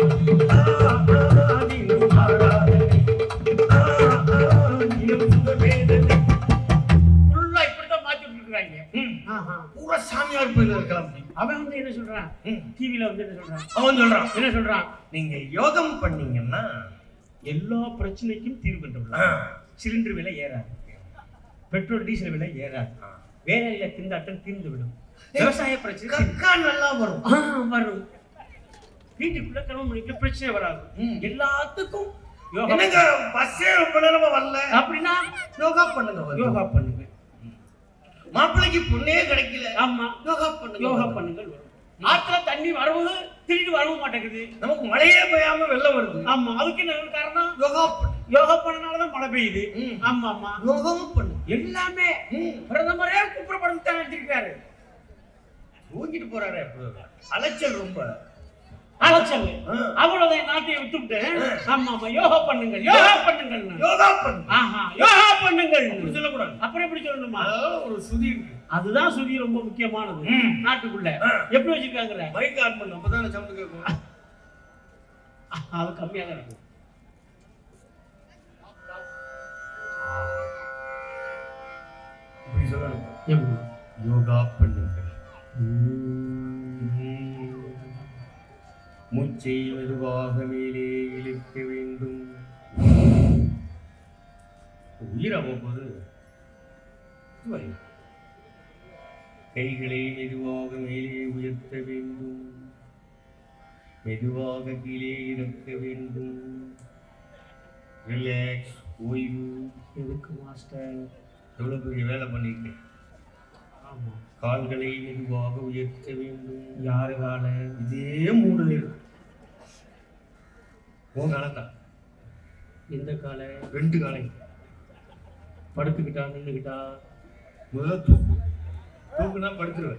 ஆதினும் ஆராதனை. ஆதினும் சுகவேதனை. ஃபுல்லா இப்படித்தான் மாத்தி விட்டுருக்காங்க ம். ஆஹா. பூரா சாமியார் கோயில் கிளம்பி அவன் வந்து என்ன சொல்றான் ம். டிவில வந்து என்ன சொல்றான் அவன் சொல்றான் என்ன சொல்றான் நீங்க யோகம் பண்ணீங்கன்னா எல்லா பிரச்சனைக்கும் தீர்வு ஆ, கண்டுபிடலாம் சிலிண்டர் விலை ஏறாது பெட்ரோல் டீசல் விலை ஏறாது ஆ. வேலையில திண்டாட்டம் தீர்ந்து விடும் விவசாய பிரச்சனை தீர்ந்து- கக்கா நல்லா வரும் ஆ, வரும் வீட்டுக்குள்ள கிளம்ப மணிக்குள்ள பிரச்சனை வராது ம். எல்லாத்துக்கும் யோகா என்னங்க பஸ்ஸே ரொம்ப நேரமா வரல அப்படின்னா யோகா பண்ணுங்க வந்து. யோகா பண்ணுங்க மாப்பிள்ளைக்கு பொண்ணே கிடைக்கல ஆமா யோகா பண்ணுங்க யோகா வந்து. பண்ணுங்கள் வரும் ஆத்துல தண்ணி வரவும் திரும்பி வரவும் மாட்டேங்குது நமக்கு மழையே பெய்யாம வெள்ளம் வருது ஆமா அதுக்கு என்ன காரணம் யோகா பண்ணு யோகா பண்ணனாலதான் மழை பெய்யுது ம். ஆமா ஆமா யோகாவும் பண்ணு எல்லாமே ம். பிரதமரே கூப்பிடப்படுத்து தான் எடுத்திருக்காரு தூங்கிட்டு போறாரு அலைச்சல் ரொம்ப அலைச்சல் ஆ. அவ்வளவுதான் நாட்டையை விட்டுவிட்டு ஆமா ஆமா யோகா பண்ணுங்கள் யோகா பண்ணுங்கள் யோகா பண்ணு ஆஹா யோகா பண்ணுங்கள் அப்படி சொல்லக்கூடாது அப்புறம் எப்படி சொல்லணுமா அதாவது ஒரு சுதி இருக்கு அதுதான் சுதி ரொம்ப முக்கியமானது ம். நாட்டுக்குள்ள ஆ. எப்படி வச்சிருக்காங்க மைக் ஆன் பண்ணு அப்பதானே சவுண்ட் கேட்கும் அது கம்மியா தான் இருக்கும் இப்படி சொல்லணும் எப்படி? யோகா பண்ணுங்க மூச்சை மெதுவாக மேலே இழுக்க வேண்டும் உயிர் அவ்வப்போது இதுவரை. கைகளை மெதுவாக மேலே உயர்த்த வேண்டும் மெதுவாக கீழே இறக்க வேண்டும் ரிலாக்ஸ் ஓய்வு எதுக்கு மாஸ்டர் எவ்வளவு பெரிய வேலை பண்ணியிருக்கேன் ஆமா கால்களை மெதுவாக உயர்த்த வேண்டும் யாரு கால இதே மூணுல இருக்கு உன் காலத்தான் எந்த கால ரெண்டு காலை படுத்துக்கிட்டா நின்னுக்கிட்டா முதல்ல தூக்கு தூக்குனா படுத்துருவேன்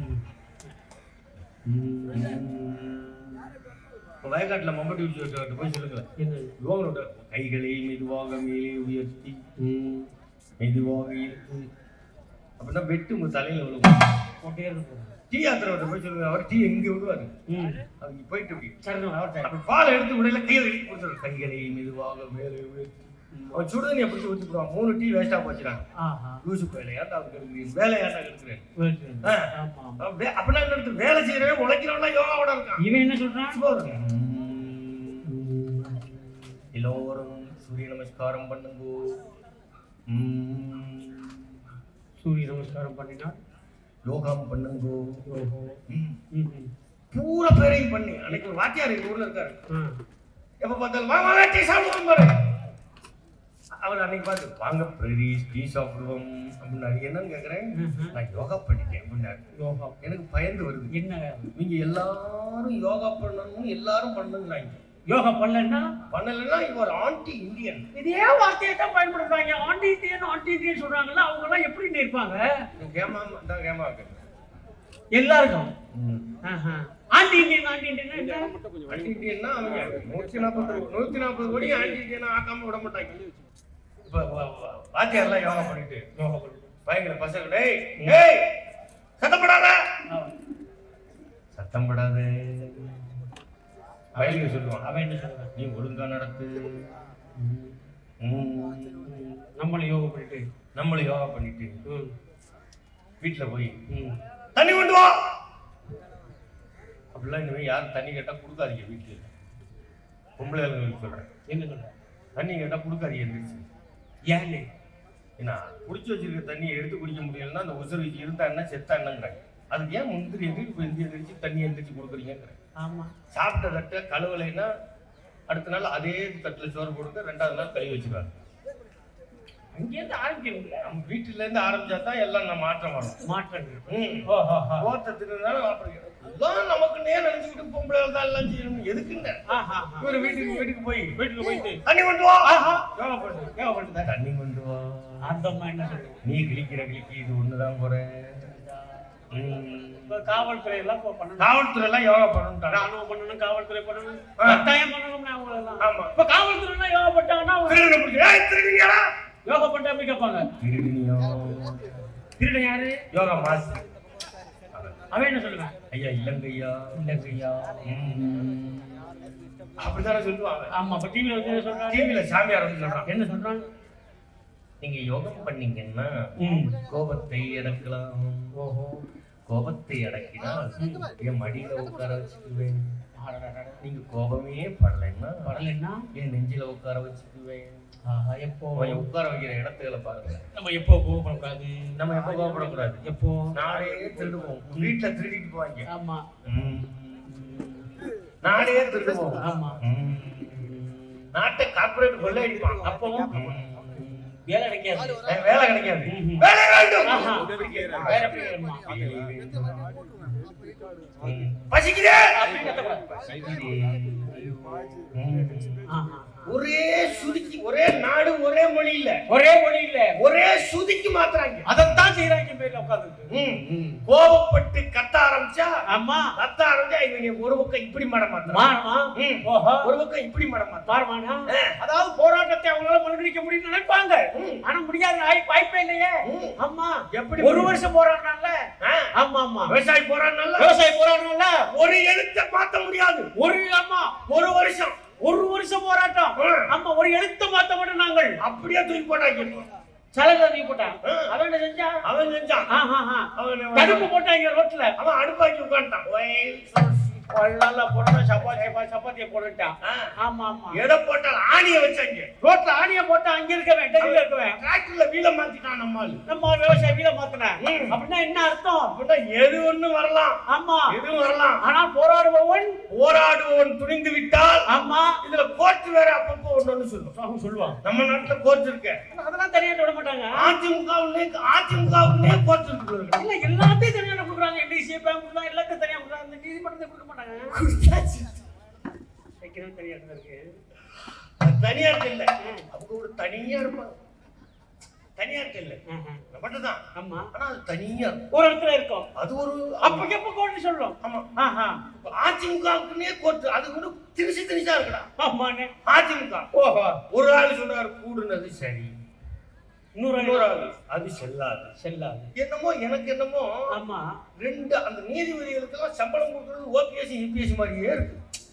இப்போ வயக்காட்டில் மம்பட்டி வச்சு போய் சொல்லுங்களேன் என்ன யோகனோட கைகளை மெதுவாக மேலே உயர்த்தி மெதுவாக இழுத்து அப்படின்னா வெட்டு உங்க தலையில விழுகும் போட்டே இருக்கும் டீ யாத்திரை போய் சொல்லுங்க அவர் டீ எங்க விடுவாரு ம் அதுக்கு போயிட்டு அப்படி சரி அவர்கிட்ட அப்படி பால் எடுத்து விடையில கையில இழுத்து கொடுத்துரு கைகளை மெதுவாக மேலே உயர்த்தி அவன் சுடுதண்ணி எப்படி ஊற்றி போடுவான் மூணு டீ வேஸ்டா போச்சுறாங்க ஆஹா லூசு வேலை ஏன்டா அதுக்கு எடுக்கிறீங்க வேலை ஏன்டா எடுக்கிறேன் போயிட்டு ஆ. ஆமா ஆமா அப்படியே அப்படின்னா என்ன அர்த்தம்? வேலை செய்யறவன் உழைக்கிறவன்லாம் யோகாவோட இருக்கான் இவன் என்ன சொல்றான் சும்மா இருக்கான். எல்லோரும் சூரிய நமஸ்காரம் பண்ணுங்க ம். சூரிய நமஸ்காரம் பண்ணினா யோகம் பண்ணுங்க ஓஹோ ம். ம் ம். பூரா பேரையும் பண்ணி அன்னைக்கு ஒரு வாத்தியார் எங்க ஊர்ல இருக்காரு ஆ எப்ப பார்த்தாலும் வாங்க வாங்க டீ சாப்பிடுவோம் பாரு அவர் அன்னைக்கு பார்த்து வாங்க ப்ளீஸ் டீ சாப்பிடுவோம் அப்படின்னாரு என்னன்னு கேட்குறேன் ம்ஹும். நான் யோகா பண்ணிட்டேன் அப்படின்னாரு யோகா எனக்கு பயந்து வருது என்ன நீங்க எல்லாரும் யோகா பண்ணணும் எல்லாரும் பண்ணுங்கிறாங்க யோகா பண்ணலன்னா பண்ணலைன்னா இவ ஒரு ஆன்டி இந்தியன் இதே வார்த்தையை தான் பயன்படுத்துறாங்க ஆண்டி இந்தியன் ஆண்டி இந்தியன் சொல்றாங்கல்ல அவங்க எல்லாம் எப்படி இருப்பாங்க கேமா தான் கேமா இருக்கு எல்லாருக்கும் ம். ஆஹா. ஆண்டி இந்தியன் ஆண்டி இந்தியன் என்ன ஆன்டி இந்தியன்னா அவங்க நூத்தி நாற்பது நூத்தி நாற்பது கோடி ஆன்டி இந்தியனா ஆக்காம விட மாட்டாங்க இப்ப வ- வ- வாத்தியார்லாம் யோகா பண்ணிட்டு யோகா பண்ணு. பயங்கர பசங்க டேய் டேய் சத்தம் போடாத ஆமா. சத்தம் போடாத வயலுக்கு சொல்லுவான் அவன் என்ன சொல்றான் நீ ஒழுங்கா நடத்து ம். நம்மள யோகம் பண்ணிட்டு நம்மளும் யோகா பண்ணிட்டு ம், வீட்டுல போய் ம். தண்ணி கொண்டு வா அப்படிலாம் இனிமே யாரும் தண்ணி கேட்டா கொடுக்காதீங்க வீட்டுல பொம்பளைங்களுக்கு சொல்றேன் என்ன சொல்ற தண்ணி கேட்டா கொடுக்காதீங்க எந்திரிச்சு ஏன்னு ஏன்னா குடிச்சு வச்சிருக்க தண்ணியை எடுத்து குடிக்க முடியலன்னா அந்த உசுறு இருந்தா என்ன செத்தா என்னங்கிறாங்க அதுக்கு ஏன் முந்திரி எந்திரிச்சு இப்போ எந்திரி எந்திரிச்சு தண்ணி எந்திரிச்சு கொடுக்குறீங்கிறேன் ஆமா சாப்பிட்ட தட்டை கழுவலைன்னா அடுத்த நாள் அதே தட்டில் சோறு போடுங்க ரெண்டாவது நாள் கழுவி வச்சுருவாங்க அங்கேருந்து ஆரம்பிக்கணும்ல நம்ம வீட்டுல இருந்து ஆரம்பிச்சா தான் எல்லாம் நம்ம மாற்றம் வரும் மாற்றங்கள் ம். ஓஹோ ஓட்ட தின்னாலும் அப்புறம் எல்லாம் நமக்கு நேரம் நினைச்சுக்கிட்டு பொம்பளை தான் எல்லாம் செய்யணும் எதுக்குங்க ஆஹா இவர் வீட்டுக்கு வீட்டுக்கு போய் வீட்டுக்கு போயிட்டு தண்ணி கொண்டு வா ஆஹா யோகா பண்ணு யோகா பண்ணு தண்ணி கொண்டு வா அந்த அம்மா என்ன சொல்லுவோம் நீ கிழிக்கிற கிழிக்கி இது ஒண்ணுதான் குறை ம். இப்ப காவல்துறை எல்லாம் இப்ப பண்ணணும் காவல்துறை எல்லாம் யோகா பண்ணணும் ராணுவம் பண்ணணும் காவல்துறை பண்ணணும் ஆ. கட்டாயம் பண்ணணும்னா அவங்க எல்லாம் ஆமா இப்ப காவல்துறை எல்லாம் யோகா பண்ணிட்டாங்கன்னா அவங்க திருடனை பிடிச்சி, ஏய், திருடுனியாடா? யோகா பண்ணிட்டு அப்படி கேட்பாங்க திருடுனியோ? திருடன் யாரு யோகா மாஸ்டர் அவன் என்ன சொல்லுவேன் ஐயா இல்லங்கய்யா இல்லையா ம். அப்படித்தானே சொல்லுவாங்க ஆமா இப்ப டிவில வந்து என்ன சொல்றாங்க டிவில சாமியார் வந்து சொல்றான் என்ன சொல்றாங்க நீங்க யோகம் பண்ணீங்கன்னா ம். கோபத்தை அடக்கலாம் ஓஹோ கோபத்தை அடக்கினால் என் மடியில உட்கார வச்சுக்குவேன் அடடடட. நீங்க கோபமே படலைன்னா வரலைன்னா என் நெஞ்சில உட்கார வச்சுக்குவேன் ஆஹா எப்போ அவன் உட்கார வைக்கிற இடத்துகளை பாருங்க நம்ம எப்போ கோவப்படக்கூடாது நம்ம எப்ப கோபப்படக்கூடாது எப்போ நானே திருடுவோம் வீட்டுல திருடிட்டு போவாங்க ஆமா ம். நானே திருடுவோம் ஆமா ம். நாட்டை கார்பரேட் கொள்ளையடிப்பான் அப்பவும் ம். வேலை கிடைக்காது எனக்கு வேலை கிடைக்காது ம்ஹும். வேலை வேண்டும் ஆஹா. வேற எப்படி வேணுமா? ம். பசிக்குதே அப்படி கத்தக்கூடாது. ம். ஆஹா. ஒரே சுதிக்கு ஒரே நாடு ஒரே மொழி இல்ல ஒரே மொழி இல்ல ஒரே சுதிக்கு மாத்துறாங்க அதைத்தான் செய்யறாங்க பேர்ல உட்கார்ந்து ம். கோபப்பட்டு கத்த ஆரம்பிச்சா ஆமா கத்த ஆரம்பிச்சா இவங்க ஒரு பக்கம் இப்படி மட மாட்டான் மாறமா ம். ஓஹோ ஒரு பக்கம் இப்படி மட மாட்டான் மாறமானா அதாவது போராட்டத்தை அவங்களால முன்னெடுக்க முடியும்னு நினைப்பாங்க ம். ஆனா முடியாத வாய்- வாய்ப்பே இல்லையே ம். ஆமா எப்படி ஒரு வருஷம் போராடுறாங்கல்ல ஆ? ஆமா ஆமா விவசாயி போறான்னால விவசாய போராடுறாங்கல்ல ஒரு எழுத்த மாத்த முடியாது ஒரு ஆமா ஒரு வருஷம் ஒரு வருஷம் போராட்டம் ம். ஆமா ஒரு எழுத்து மாத்த மாட்டோம் நாங்கள் அப்படியே தூக்கி போட்டாங்க சலகை நீ போட்டான் ஆ. அவன் என்ன செஞ்சா அவன் செஞ்சான் ஆஹா, ஆஹா. அவன் தடுப்பு போட்டாங்க ரோட்ல அவன் அடுப்பாக்கி உட்காந்துட்டான் பல்லால போட்டா சப்பாத்தி சப்பாத்திய போட்டுட்டான் ஆ. ஆமா ஆமா எதை போட்டாலும் ஆணிய வச்சாங்க ரோட்ல ஆணிய போட்டா அங்க இருக்கவன் டெல்லியில இருக்கவன் டிராக்டர்ல வீல மாத்திட்டான் நம்மால் நம்ம விவசாய வீல மாத்தினேன் ம். அப்படின்னா என்ன அர்த்தம் அப்படின்னா எது ஒண்ணு வரலாம் ஆமா எதுவும் வரலாம் ஆனா போராடுபவன் போராடுவோன் துணிந்து விட்டால் ஆமா இதுல கோர்ட் வேற அப்பப்போ ஒண்ணு ஒண்ணு சொல்லும் அவங்க சொல்லுவான் நம்ம நாட்டுல கோர்ட் இருக்கு அதெல்லாம் தனியா விட மாட்டாங்க அதிமுகவுன்னே அதிமுகவுன்னே கோர்ட் இருக்கு இல்ல எல்லாத்தையும் தனியா கொடுக்குறாங்க எல்ஐசி பேங்க் கொடுக்குறாங்க எல்லாத்தையும் தனியா கொடுக்குறாங்க இந்த நீதிமன்றத்தை கொடுக்க மாட்டாங்க வைக்கணும் தனியா இருக்கு அது தனியார் இல்ல அவங்க ஒரு தனியா இருப்பாங்க தனியார் இல்ல ஆஹா. நம்மகிட்ட தான் ஆமா ஆனா அது தனியா இருக்கும். ஒரு இடத்துல இருக்கும் அது ஒரு அப்ப எப்ப கோர்ட்டு சொல்லும் ஆமா ஆஹா இப்ப அதிமுகவுக்குன்னே கோர்ட் அது கூட திருசி திருசா இருக்குடா ஆமாண்ணே அதிமுக ஓஹோ ஒரு ஆள் சொன்னார் கூடுனது சரி இன்னொரு இன்னொரு ஆள் அது செல்லாது செல்லாது என்னமோ எனக்கு என்னமோ ஆமா ரெண்டு அந்த நீதிபதிகளுக்கெல்லாம் சம்பளம் கொடுக்கறது ஓபிஎஸ் யூபிஎஸ் மாதிரியே இருக்கு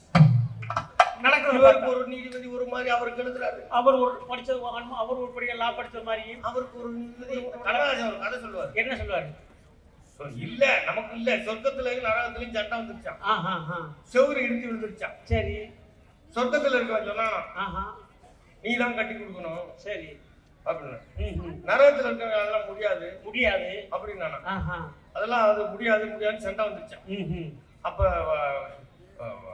நடக்கிறது இவருக்கு பார்த்தா. ஒரு நீதிபதி ஒரு மாதிரி அவருக்கு எழுதுறாரு அவர் ஒரு படிச்சது ஆன்மா- அவர் ஒரு படிக்க லா படிச்ச மாதிரி அவருக்கு ஒரு நீதிபதி கனகராஜன் ஒரு கதை சொல்லுவார் என்ன சொல்லுவாரு சொ- இல்ல நமக்கு இல்ல சொர்க்கத்திலையும் நரகத்திலையும் சட்டம் வந்துருச்சான் ஆஹா ஆஹா செவுரு இடிச்சு விழுந்துருச்சான் சரி சொர்க்கத்துல இருக்கவன் சொன்னானா ஆஹா நீ தான் கட்டி கொடுக்கணும் சரி அப்படின்னு ம், ம். நரகத்துல இருக்கவங்க அதெல்லாம் முடியாது முடியாது அப்படின்னானா ஆஹா அதெல்லாம் அது முடியாது முடியாதுன்னு சண்டை வந்துருச்சான் ம், ம். அப்ப அஹ், அஹ்,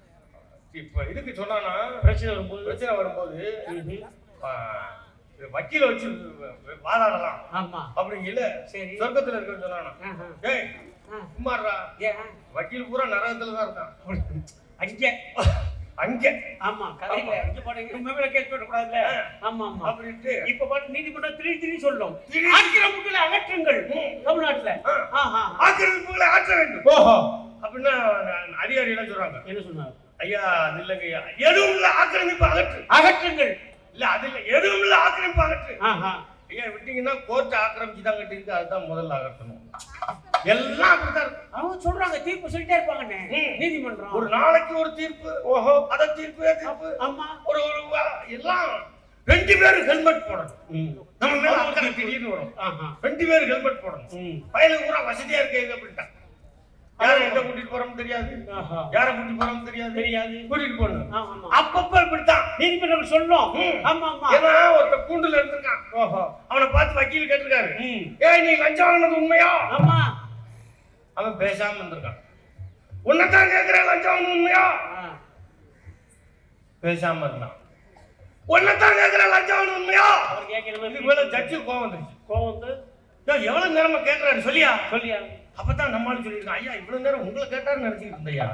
இப்ப இதுக்கு சொன்னானா பிரச்சனை வரும்போது பிரச்சனை வரும்போது ம், ம். அஹ், இது வக்கீல வச்சு வாதாடலாம் ஆமா அப்படிங்கல சரி சொர்க்கத்துல இருக்கவன் சொன்னானா ஆஹா. ஏய் ஆ. சும்மாடுறா ஏன் வக்கீல் பூரா நரகத்துல தான் இருக்கான் அங்க அங்க ஆமா கதையில இங்க பாருங்க உண்மையில கேஸ் போடக்கூடாதுல்ல ஆமா ஆமா அப்படின்ட்டு இப்ப பாட்டு நீதிமன்றம் திடீர் திடீர் சொல்லும் திடீர். ஆக்கிரமிப்புகளை அகற்றுங்கள் தமிழ்நாட்டுல ஆ. ஆஹா ஆக்கிரமிப்புகளை ஆற்ற வேண்டும் ஓஹோ அப்படின்னா அதிகாரி எல்லாம் சொல்றாங்க என்ன சொன்னார் ஐயா அது இல்லைங்க ஐயா எதுவும் இல்ல ஆக்கிரமிப்பு அகற்று அகற்றுங்கள் இல்ல அது இல்ல எதுவும் இல்ல ஆக்கிரமிப்பு அகற்று ஆஹா ஐயா விட்டீங்கன்னா கோர்ட் ஆக்கிரமிச்சு தான் கட்டிருக்கு அதுதான் முதல்ல அகற்றணும் எல்லாம் அப்படித்தான் இருக்கு அவங்க சொல்றாங்க தீர்ப்பு சொல்லிட்டே இருப்பாங்கண்ணே ம். நீதிமன்றம் ஒரு நாளைக்கு ஒரு தீர்ப்பு ஓஹோ அத தீர்ப்பு இத தீர்ப்பு ஆமா ஒரு ஒரு வா- எல்லாம் ரெண்டு பேரும் ஹெல்மெட் போடணும் நம்ம மேல அக்கறை திடீர்னு வரும் ஆஹா. ரெண்டு பேரும் ஹெல்மெட் போடணும் ம். பயலுக்கு பூரா வசதியா இருக்கு அப்படின்ட்டான் யாரை எங்க கூட்டிட்டு போறோம்னு தெரியாது ஆஹா. யாரை கூட்டிட்டு போறோம்னு தெரியாது தெரியாது கூட்டிட்டு போகணும் ஆ, ஆமா. அப்பப்ப இப்படித்தான் நீதிமன்றம் சொல்லும் ம். ஆமா ஆமா ஏன்னா ஒருத்த கூண்டுல இருந்திருக்கான் ஓஹோ அவனை பார்த்து வக்கீல் கேட்டிருக்காரு ம். ஏய் நீ லஞ்சம் வாங்கினது உண்மையா ஆமா அவன் பேசாம இருந்திருக்கான் உன்னைத்தான் கேட்கிறேன் லஞ்சம் வாங்கினது உண்மையா ஆ. பேசாம இருந்தான் உன்னைத்தான் கேட்கிறேன் லஞ்சம் வாங்கினது உண்மையா அவர் கேட்கிற இதுக்கு மேல மாதிரி ஜட்ஜு கோவம் வந்துருச்சு கோவம் வந்து ஏய், எவ்வளவு நேரமா கேட்கிறாரு சொல்லியா சொல்லியா அப்பதான் நம்மளால சொல்லியிருக்கான் ஐயா இவ்வளவு நேரம் உங்களை கேட்டாரு நினைச்சிட்டு இருந்தையா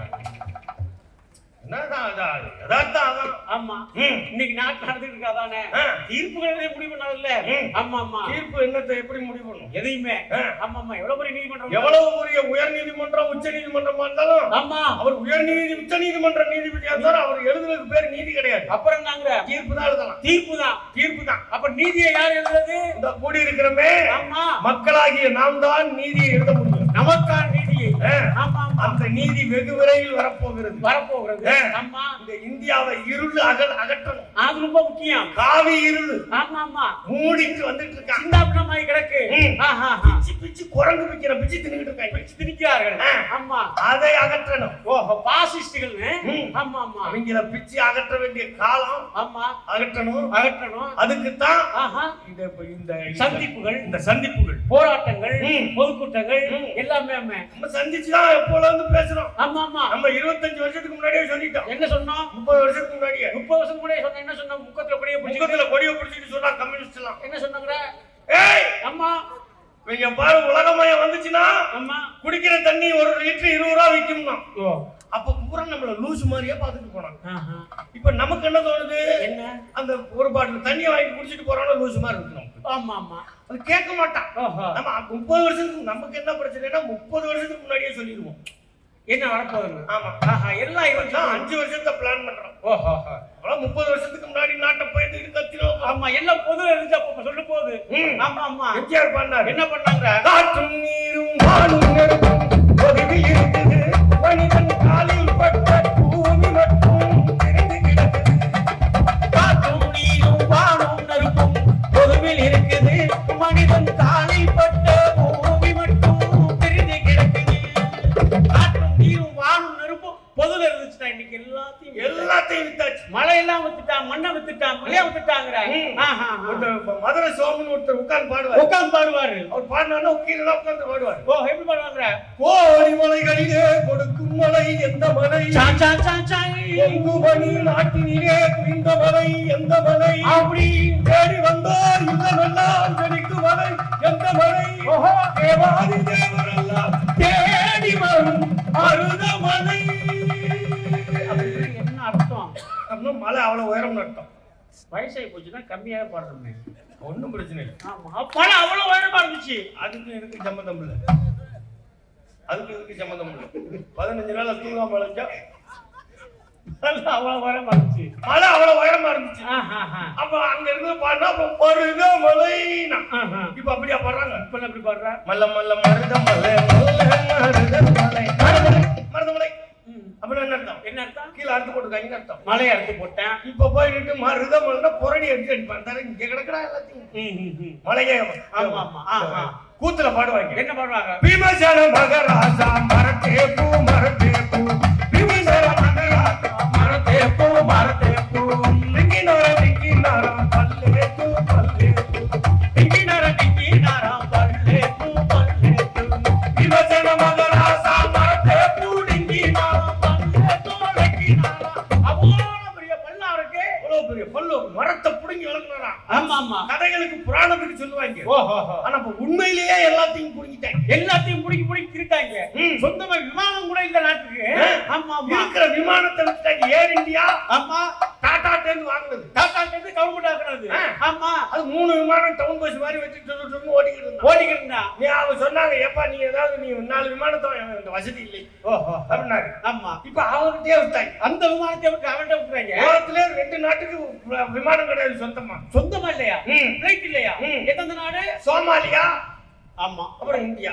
என்னதான் அதான் யதார்த்தம் அதான் ஆமா ம். இன்னைக்கு நாட்டு நடந்துட்டு இருக்காதானே ஆ. தீர்ப்புகளே முடிவு பண்ணாதுல்ல ம். ஆமா ஆமா தீர்ப்பு என்னத்தை எப்படி முடிவு பண்ணும் எதையுமே ஆ. ஆமா ஆமா எவ்வளவு பெரிய நீதிமன்றம் எவ்வளவு பெரிய உயர் நீதிமன்றம் உச்ச நீதிமன்றமா இருந்தாலும் ஆமா அவர் உயர் நீதி உச்ச நீதிமன்ற நீதிபதியா இருந்தாலும் அவர் எழுதுறதுக்கு பேர் நீதி கிடையாது அப்புறம் என்னங்கிற தீர்ப்பு தான் எழுதலாம் தீர்ப்பு தான் தீர்ப்பு தான் அப்ப நீதியை யார் எழுதுறது இந்த கூடி இருக்கிறமே ஆமா மக்களாகிய நாம் தான் நீதியை எழுத முடியும் நமக்கான நீதியை ஆ. ஆமா ஆமா அந்த நீதி வெகு விரைவில் வரப்போகிறது வரப்போகிறது ஆ. ஆமா இந்த இந்தியாவை இருள் அகல் அகற்றணும் அது ரொம்ப முக்கியம் காவி இருள் ஆமா ஆமா மூடிட்டு வந்துட்டு இருக்காங்க சிந்தாபினமாய் கிடக்கு ம். ஆஹா, ஆஹா. பிச்சு பிச்சு குரங்கு பிக்கிற பிச்சு தின்னுட்டு இருக்காங்க பிடிச்சு திணிக்கிறார்கள் ஆ. ஆமா அதை அகற்றணும் ஓஹோ பாசிஸ்டுகள் ம். ஆமா ஆமா அவங்கள பிச்சு அகற்ற வேண்டிய காலம் ஆமா அகற்றணும் அகற்றணும் அதுக்குத்தான் ஆஹா இந்த இப்ப இந்த இந்த- சந்திப்புகள் இந்த சந்திப்புகள் போராட்டங்கள் ம். பொதுக்கூட்டங்கள் ம். எல்லாமே ஆமா. நம்ம சந்திச்சுதான் எப்போல இருந்து பேசுறோம் ஆமா ஆமா நம்ம இருபத்தஞ்சு வருஷத்துக்கு முன்னாடியே சொல்லிட்டோம் என்ன சொன்னோம் முப்பது வருஷத்துக்கு முன்னாடியே முப்பது வருஷம் கூட சொன்ன என்ன சொன்னோம் முக்கத்துல கொடிய பிடிச்சி முகத்துல கொடிய பிடிச்சிட்டு சொன்னா கம்யூனிஸ்ட் எல்லாம் என்ன சொன்னாங்க ஏய் அம்மா இவங்க பாரு உலகமயம் வந்துச்சுன்னா அம்மா குடிக்கிற தண்ணி ஒரு லிட்டர் இருபது ரூபா விற்கும்னா ஓ அப்ப பூரா நம்மள லூசு மாதிரியே பார்த்துட்டு போனாங்க ஆஹா. இப்ப நமக்கு என்ன தோணுது என்ன அந்த ஒரு பாட்டில் தண்ணியை வாங்கி குடிச்சிட்டு போறோம்னா லூசு மாதிரி இருக்கு நமக்கு ஆமா ஆமா அது கேட்க மாட்டான் ஓஹோ நம்ம முப்பது வருஷத்துக்கு நமக்கு என்ன பிரச்சனைனா முப்பது வருஷத்துக்கு முன்னாடியே சொல்லிடுவோம் என்ன வரப்போகுது ஆமா ஆஹா எல்லாம் இப்பதான் இவன் அஞ்சு வருஷத்தை பிளான் பண்றோம் ஓஹோ அவ்வளவு முப்பது வருஷத்துக்கு முன்னாடி நாட்டை போயிட்டு கத்தினோம் ஆமா எல்லாம் பொது இருந்துச்சு அப்ப சொல்லும் போது ம். ஆமா ஆமா எம்ஜிஆர் பண்ணாரு என்ன பண்ணாங்க காற்றும் நீரும் வானும் நெருப்பும் பொதுவில் இருக்குது மனிதன் காலில் பட்ட பூமி மட்டும் தெரிந்து கிடக்குது காற்றும் நீரும் வானும் நெருப்பும் பொதுவில் இருக்குது மனிதன் காலில் பட்ட பூமி மட்டும் பிரிந்து கிடக்குது காற்றும் நீரும் வானும் நெருப்பும் பொதுல இருந்துச்சுடா இன்னைக்கு எல்லாத்தையும் எல்லாத்தையும் வித்தாச்சு மழை எல்லாம் வித்துட்டான் மண்ணை வித்துட்டான் மழையா வித்துட்டாங்கிற ம். ஆஹா ஒரு மதுரை சோமன் ஒருத்தர் உட்கார்ந்து பாடுவார் உட்காந்து பாடுவாரு அவர் பாடினா கீழே தான் உட்கார்ந்து பாடுவார் ஓ எப்படி பாடுவாங்க கோடி மலைகளிலே கொடுக்கும் மலை எந்த மலை சா சா சா சாய் பொங்கு மணி நாட்டினிலே குவிந்த மலை எந்த மலை அப்படி தேடி வந்தோர் இல்லமெல்லாம் செழிக்கு மலை எந்த மலை ஓஹோ தேவாதி தேவரெல்லாம் தேடி வரும் அருத மலை அப்படி என்ன அர்த்தம் அப்படின்னா மலை அவ்வளவு உயரம் நட்டோம் வயசாகி போச்சுன்னா கம்மியாக பாடுறோமே ஒன்றும் பிரச்சனை இல்லை ஆமா அப்பெல்லாம் அவ்வளவு உயரமா இருந்துச்சு அதுக்கு இதுக்கு சம்மந்தம் இல்லை அதுக்கு இதுக்கு சம்மந்தம் இல்லை பதினஞ்சு நாள் தூங்காம அழைச்சா அதெல்லாம் அவ்வளவு உயரமா இருந்துச்சு மலை அவ்வளவு உயரமா இருந்துச்சு ஆஹா, ஆஹா. அப்ப அங்க இருந்து பாடினா அப்ப மருத மலைனா ஆஹா. இப்ப அப்படியா பாடுறாங்க இப்ப என்ன எப்படி பாடுற மல்ல மல்ல மருத மலை மல்ல மருத மலை மருத மலை ம். அப்படின்னு என்ன அர்த்தம் என்ன அர்த்தம் கீழே அறுத்து போட்டுருக்காங்கன்னு அர்த்தம் மலையை அறுத்து போட்டேன் இப்ப போயிட்டு மருத மலைனா புரடி அடிச்சு அடிப்பான் தர இங்க கிடக்குறா எல்லாத்தையும் ம், ம், ம். மலையே ஆமா, ஆமா. ஆஹா. கூத்துல பாடுவாங்க என்ன பாடுவாங்க பீமசேன மகராஜா மரத்தே பூ மரத்தே பூ பீமசேன மகராஜா மரத்தே பூ மரத்தே பூ திங்கினார திங்கினார பல்லே பூ பல்லே பூ திங்கினார திங்கினார பல்லே பூ பல்லே பூ பீமசேன மகராஜா மரத்தே பூ திங்கினார பல்லே பூ திங்கினார அவ்வளவு பெரிய பள்ளம் இருக்கு அவ்வளவு பெரிய பல்லு மரத்தை புடுங்கி வளர்க்கறான் ஆமா ஆமா கதைகளுக்கு புராணத்துக்கு சொல்லுவாங்க ஓஹோ ஆனா இப்ப உண்மையிலேயே எல்லாத்தையும் புடுங்கிட்டாங்க எல்லாத்தையும் புடிக்கி புடிக்கி திருட்டாங்க ம். சொந்தமா விமானம் கூட இந்த நாட்டுக்கு ஆ. ஆமா ஆமா இருக்கிற விமானத்தை வச்சுட்டாங்க ஏர் இந்தியா ஆமா டாடா இருந்து வாங்குனது டாடா கிட்ட கவர்மெண்ட் ஆக்குறது ஆ. ஆமா அது மூணு விமானம் டவுன் பஸ் மாதிரி வச்சுட்டு சொல்லு சொல்லுன்னு ஓடிக்கிட்டு இருந்தான் ஓடிக்கிட்டு இருந்தா நீ அவங்க சொன்னாங்க ஏப்பா நீ ஏதாவது நீ நாலு விமானத்தை வாங்க, எனக்கு வசதி இல்லை ஓஹோ அப்படின்னாரு ஆமா இப்ப அவர்கிட்டயே விட்டாங்க அந்த விமானத்தை விட்டு அவன்கிட்ட விட்டுறாங்க உலகத்திலே ரெண்டு நாட்டுக்கு வி- விமானம் கிடையாது சொந்தமா சொந்தமா இல்லையா ம். பிளைட் இல்லையா ம். எந்தெந்த நாடு சோமாலியா ஆமா அப்புறம் இந்தியா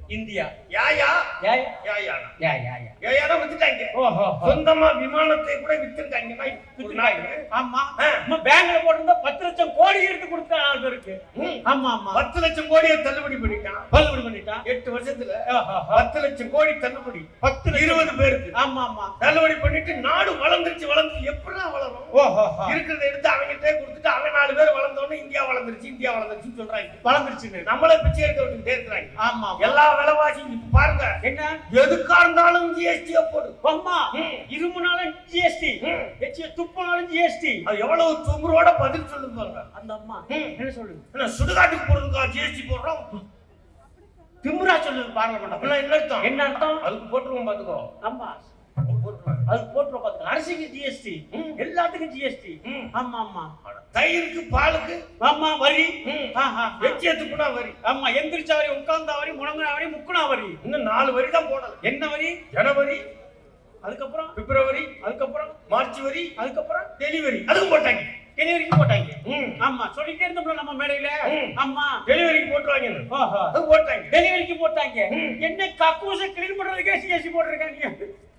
இந்தியா யாயா யா யாயானா யா யா யா யாயானா வித்துட்டாங்க ஓஹோ சொந்தமா விமானத்தை கூட வித்துருக்காங்க ஒரு நாள் ஆமா ஆ. நம்ம பேங்க்ல போட்டிருந்தா பத்து லட்சம் கோடி எடுத்து கொடுத்தா நாலு பேருக்கு ம். ஆமா ஆமா பத்து லட்சம் கோடியை தள்ளுபடி பண்ணிட்டான் தள்ளுபடி பண்ணிட்டான் எட்டு வருஷத்துல ஆஹா. பத்து லட்சம் கோடி தள்ளுபடி பத்து லட்சம். இருபது பேருக்கு ஆமா ஆமா தள்ளுபடி பண்ணிட்டு நாடு வளர்ந்துருச்சு வளர்ந்து எப்படிலாம் வளரும் ஓஹோ இருக்கிறத எடுத்து அவங்கிட்டே கொடுத்துட்டு அவன் நாலு பேர் வளர்ந்தோடனே இந்தியா வளர்ந்துருச்சு இந்தியா வளர்ந்துருச்சுன்னு சொல்றாங்க வளர்ந்துருச்சு நம்மள பிச்சை எடுக்க விட்டுட்டே இருக்கிறாங்க ஆமா எல்லா விலைவாசியும் இப்ப பாருங்க என்ன எதுக்கா இருந்தாலும் ஜிஎஸ்டி போடு அம்மா ம். இருமுனாலும் ஜிஎஸ்டி ம். துப்புனாலும் ஜிஎஸ்டி அது எவ்வளவு தும்புரோட பதில் சொல்லுங்க பாருங்க அந்த அம்மா ம். என்ன சொல்லுங்க என்ன சுடுகாட்டுக்கு போறதுக்கா ஜிஎஸ்டி போடுறோம் திமுறா சொல்லுது பார்லமெண்ட் அப்படின்னா என்ன அர்த்தம் என்ன அர்த்தம் அதுக்கு போட்டுருவோம் பாத்துக்கோ ஆமா போட்டுருவாங்க அது போட்டு பார்த்துக்க அரிசிக்கு ஜிஎஸ்டி ம். எல்லாத்துக்கும் ஜிஎஸ்டி ம். ஆமா ஆமா தயிருக்கு பாலுக்கு ஆமா வரி ம். ஆஹா. வெச்சியத்துக்குனா வரி ஆமா எந்திரிச்சா வரி உட்கார்ந்தா வரி முழங்கினா வரி முக்குனா வரி இன்னும் நாலு வரி தான் போடல என்ன வரி ஜனவரி அதுக்கப்புறம் பிப்ரவரி அதுக்கப்புறம் மார்ச் வரி அதுக்கப்புறம் டெலிவரி அதுக்கும் போட்டாங்க டெலிவரிக்கு போட்டாங்க ம். ஆமா சொல்லிட்டே இருந்தோம்ல நம்ம மேடையில ம். ஆமா டெலிவரிக்கு போட்டுருவாங்க ஓஹோ அது போட்டாங்க டெலிவரிக்கு போட்டாங்க ம். என்ன கக்கூச கிளீன் பண்றதுக்கே சிஎஸ்சி போட்டிருக்காங்க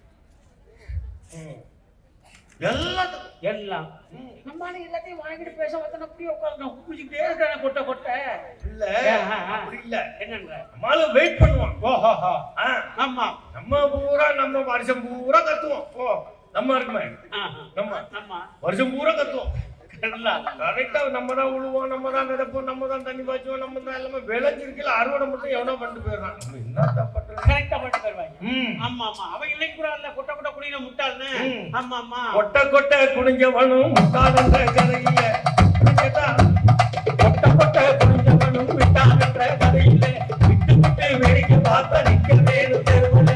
எல்லாத்துக்கும் எல்லாம் ம். நம்மளால எல்லாத்தையும் வாங்கிட்டு பேச வந்தா அப்படியே உட்காந்து குடிச்சுக்கிட்டே இருக்கிறாங்க கொட்டை கொட்டை இல்ல ஆஹா. அப்படி இல்ல என்னன்ற நம்மளால வெயிட் பண்ணுவோம் ஓஹோ ஆ, ஆமா நம்ம பூரா நம்ம வருஷம் பூரா கத்துவோம் ஓ நம்ம இருக்குமே ஆஹா. நம்ம ஆமா வருஷம் பூரா கத்துவோம் நல்லா. கரெக்டா நம்ம தான் உழுவோம் நம்ம தான் விதைப்போம் நம்ம தான் தண்ணி பாய்ச்சுவோம் நம்ம தான் எல்லாமே விளைஞ்சிருக்கல அறுவடை மட்டும் எவனோ பண்ணிட்டு போயிடுறான் நம்ம என்ன பண்றது கரெக்டா பண்ணிட்டு தருவாங்க ம் ஆமா ஆமா அவன் இல்லை கூட இல்ல கொட்டை கொட்டை குடியில முட்டாள்னு ம். ஆமா ஆமா கொட்ட கொட்ட குனிஞ்சவனும் முட்டாளன்ற கதையில கேட்டா கொட்டை கொட்டை குடிஞ்சவனும் விட்டான்ற கதையில விட்டு விட்டு வேடிக்கை பார்த்த நிக்கிறதே தெருவுல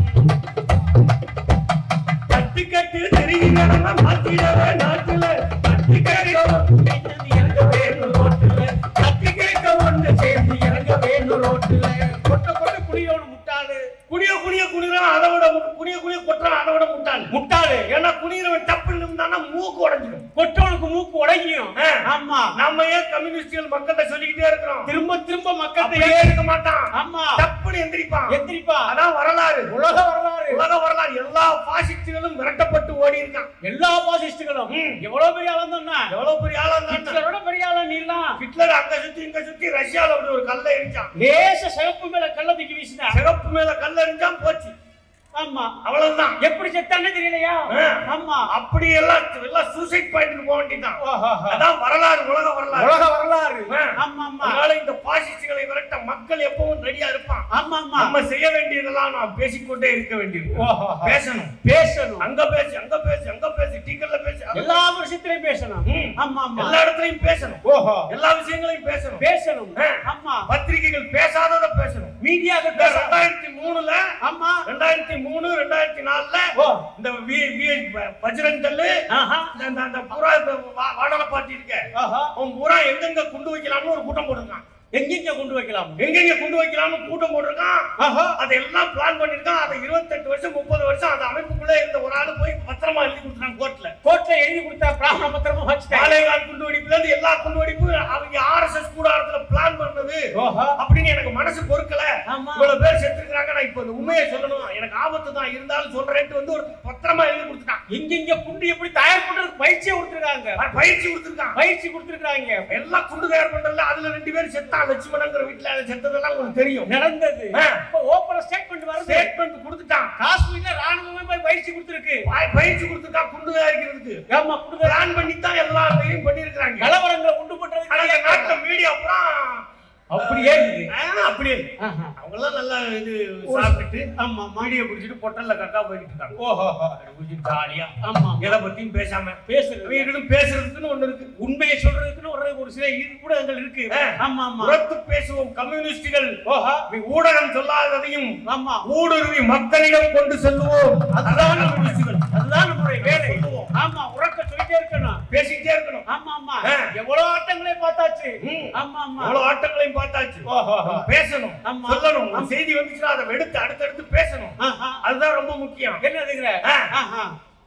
கட்டு கட்டு தெரிகிறவங்க மாத்திடவே நாட்டுல கட்டு கேட்க இறங்க வேணும் ரோட்டுல கத்தி கேட்க ஒன்று சேர்ந்து இறங்க வேணும் ரோட்டுல கொட்டை கொட்டை குடியோடு முட்டாளு குனிய குனிய குனிறான் அதை விட மு- குனிய குனிய கொட்டுறான் அதை விட முட்டாள் முட்டாளு ஏன்னா குனிகிறவன் டப்பு நிமிந்தானா மூக்கு உடைஞ்சிடும் கொட்டவனுக்கு மூக்கு உடையும் ஆ. ஆமா நம்ம ஏன் கம்யூனிஸ்டுகள் மக்கள்கிட்ட சொல்லிக்கிட்டே இருக்கிறோம் திரும்ப திரும்ப மக்கள் அப்படியே இருக்க மாட்டான் ஆமா டப்புன்னு எந்திரிப்பான் எத்திரிப்பா அதான் வரலாறு உலக வரலாறு உலக வரலாறு எல்லா பாசிஸ்டுகளும் விரட்டப்பட்டு ஓடி இருக்கான் எல்லா பாசிஸ்டுகளும் ம். எவ்வளவு பெரிய ஆளா இருந்தா எவ்வளவு பெரிய ஆளா இருந்தான் ஹிட்லரோட பெரிய ஆளா நீலாம் ஹிட்லர் அங்க சுத்தி இங்க சுத்தி ரஷ்யால அப்படி ஒரு கல்லை எரிஞ்சான் லேச சிவப்பு மேல கள்ள தூக்கி வீசினா சிகப்பு மேல கல்ல எரிஞ்சான் போச்சு ஆமா அவ்வளவுதான் எப்படி செத்தானே தெரியலையா ஆ. ஆமா அப்படி எல்லாம் எல்லாம் சூசைட் பாயிண்ட்க்கு போக வேண்டியதான் ஓஹோ. அதான் வரலாறு உலக வரலாறு உலக வரலாறு ஆ. ஆமா ஆமா அதனால இந்த பாசிஸ்டுகளை விரட்ட மக்கள் எப்பவும் ரெடியா இருப்பான் ஆமா ஆமா நம்ம செய்ய வேண்டியதெல்லாம் நாம் பேசிக்கொண்டே இருக்க வேண்டியது ஓஹோ. பேசணும் பேசணும் அங்க பேசு அங்க பேசு அங்க பேசு டீக்கல்ல பேசு அங்க எல்லா விஷயத்திலையும் பேசணும் ம். ஆமா ஆமா எல்லா இடத்துலயும் பேசணும் ஓஹோ எல்லா விஷயங்களையும் பேசணும் பேசணும் ஆ. ஆமா பத்திரிகைகள் பேசாதத பேசணும் மீடியாக்கள் இந்த பேசணும் ரெண்டாயிரத்தி மூணுல ஆமா ரெண்டாயிரத்தி மூணு ரெண்டாயிரத்தி நாலுல ஓ இந்த வி- வி- பஜ்ரங் தள்ளு ஆஹா இந்த இந்த- இந்த புறா இந்த வா- வானர பார்ட்டி இருக்க ஆஹா அவன் புறா எங்கெங்க குண்டு வைக்கலாம்னு ஒரு கூட்டம் போட்டிருக்கான் எங்கெங்க கொண்டு வைக்கலாம் எங்கெங்க குண்டு வைக்கலாம்னு கூட்டம் போட்டிருக்கான் ஆஹா அதெல்லாம் பிளான் பண்ணிருக்கான் அதை இருபத்தெட்டு வருஷம் முப்பது வருஷம் அந்த அமைப்புக்குள்ள இருந்த ஒரு ஆளு போய் பத்திரமா எழுதி கொடுத்துட்டான் கோர்ட்ல கோர்ட்ல எழுதி கொடுத்தா பிராமண பத்திரமா வச்சுட்டாங்க மாலேகான் குண்டு வெடிப்புல இருந்து எல்லா குண்டு வெடிப்பு அவங்க ஆர்எஸ்எஸ் கூடாரத்துல பிளான் பண்ணது ஓஹோ அப்படின்னு எனக்கு மனசு பொறுக்கல ஆமா இவ்வளவு பேர் செத்துருக்காங்க நான் இப்ப இந்த உண்மையை சொல்லணும் எனக்கு ஆபத்து தான் இருந்தாலும் சொல்றேன்ட்டு வந்து ஒரு பத்திரமா எழுதி கொடுத்துட்டான் எங்கெங்க குண்டு எப்படி தயார் பண்றது பயிற்சியை கொடுத்துருக்காங்க அவன் பயிற்சி கொடுத்துருக்கான் பயிற்சி கொடுத்துருக்காங்க எல்லாம் குண்டு தயார் பண்றதுல அதுல ரெண்டு பேரும் செத்தான் லட்சுமணங்கிற வீட்டுல அது செத்ததெல்லாம் உங்களுக்கு தெரியும் நடந்தது ஆ. இப்ப ஓப்பன ஸ்டேட்மெண்ட் வருது ஸ்டேட்மெண்ட் கொடுத்துட்டான் காஷ்மீர்ல ராணுவமே போய் பயிற்சி கொடுத்துருக்கு பய- பயிற்சி கொடுத்துருக்கான் குண்டு தயாரிக்கிறதுக்கு ஆமா கொடுக்குற பிளான் பண்ணி தான் எல்லா இதையும் பண்ணிருக்காங்க கலவரங்களை உண்டு ஆனா இந்த நாட்டுல பண்றது மீடியா பூரா அப்படியே இருக்குது ஆ, அப்படியே ஆஹா. அவங்க எல்லாம் நல்லா இது சாப்பிட்டுட்டு ஆமா ஆமா மீடியா குடிச்சிட்டு பொட்டல்ல கக்கா போயிட்டு இருக்காங்க ஓஹோ குடிச்சிட்டு ஜாலியா ஆமா எதை பத்தியும் பேசாம பேசுறது இவங்களும் பேசுறதுக்குன்னு ஒண்ணு இருக்கு உண்மையை சொல்றதுக்குன்னு ஒரு ஒரு சில ஊடகங்கள் இருக்கு ஆ. ஆமா ஆமா உரத்து பேசுவோம் கம்யூனிஸ்டுகள் ஓஹோ ஊடகம் சொல்லாததையும் ஆமா ஊடுருவி மக்களிடம் கொண்டு செல்லுவோம் அதுதான் கம்யூனிஸ்டுகள் அதுதான் நம்மளுடைய வேலை ஆமா உறக்க சொல்லிட்டே இருக்கணும் பேசிக்கிட்டே இருக்கணும் ஆமா ஆமா ஆ. எவ்வளவு ஆட்டங்களே பார்த்தாச்சு ம். ஆமா ஆமா அவ்வளவு ஆட்டங்களையும் பார்த்தாச்சு ஓஹோ பேசணும் ஆமா. சொல்லணும் ஒரு செய்தி வந்துச்சுன்னா அதை எடுத்து அடுத்தடுத்து பேசணும் ஆஹா. அதுதான் ரொம்ப முக்கியம் என்னதுங்கிற ஆ. ஆஹா.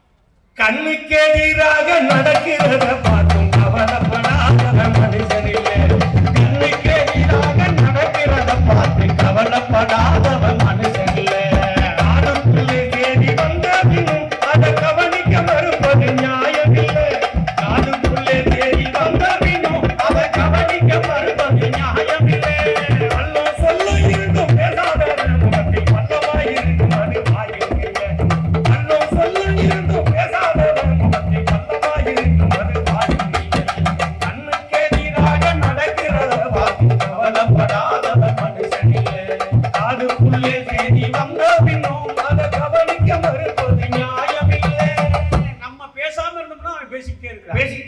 கண்ணுக்கு எதிராக நடக்கிறத பார்த்தும் கவலைப்படாத மனுஷனில்லை கண்ணுக்கு எதிராக நடக்கிறத பார்த்து கவலைப்படாத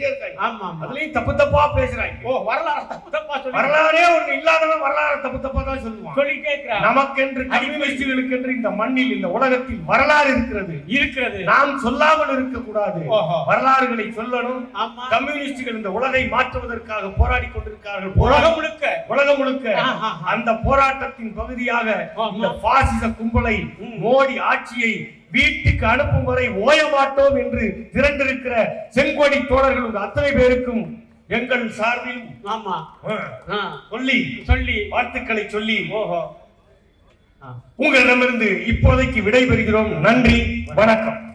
பேசிக்கிட்டே இருக்காங்க ஆமா ஆமா அதுலயும் தப்பு தப்பா பேசுறாங்க ஓ வரலாறு தப்பு தப்பா சொல்லி வரலாறே ஒண்ணு இல்லாதவன் வரலாறு தப்பு தப்பா தான் சொல்லுவான் சொல்லிட்டே இருக்கிறார் நமக்கென்று கம்யூனிஸ்டுகளுக்கென்று இந்த மண்ணில் இந்த உலகத்தில் வரலாறு இருக்கிறது இருக்கிறது நாம் சொல்லாமல் இருக்க கூடாது ஓஹோ. வரலாறுகளை சொல்லணும் ஆமா கம்யூனிஸ்டுகள் இந்த உலகை மாற்றுவதற்காக போராடி கொண்டிருக்கிறார்கள் உலகம் முழுக்க உலகம் முழுக்க ஆஹா. அந்த போராட்டத்தின் பகுதியாக ஆமா. இந்த பாசிச கும்பலை மோடி ஆட்சியை வீட்டுக்கு அனுப்பும் வரை ஓய மாட்டோம் என்று திரண்டிருக்கிற செங்கோடி தோழர்கள் உங்க அத்தனை பேருக்கும் எங்கள் சார்பில் ஆமா ஆ, ஆ, சொல்லி சொல்லி வாழ்த்துக்களை சொல்லி ஓஹோ ஆ. உங்களிடமிருந்து இப்போதைக்கு விடைபெறுகிறோம் நன்றி வணக்கம்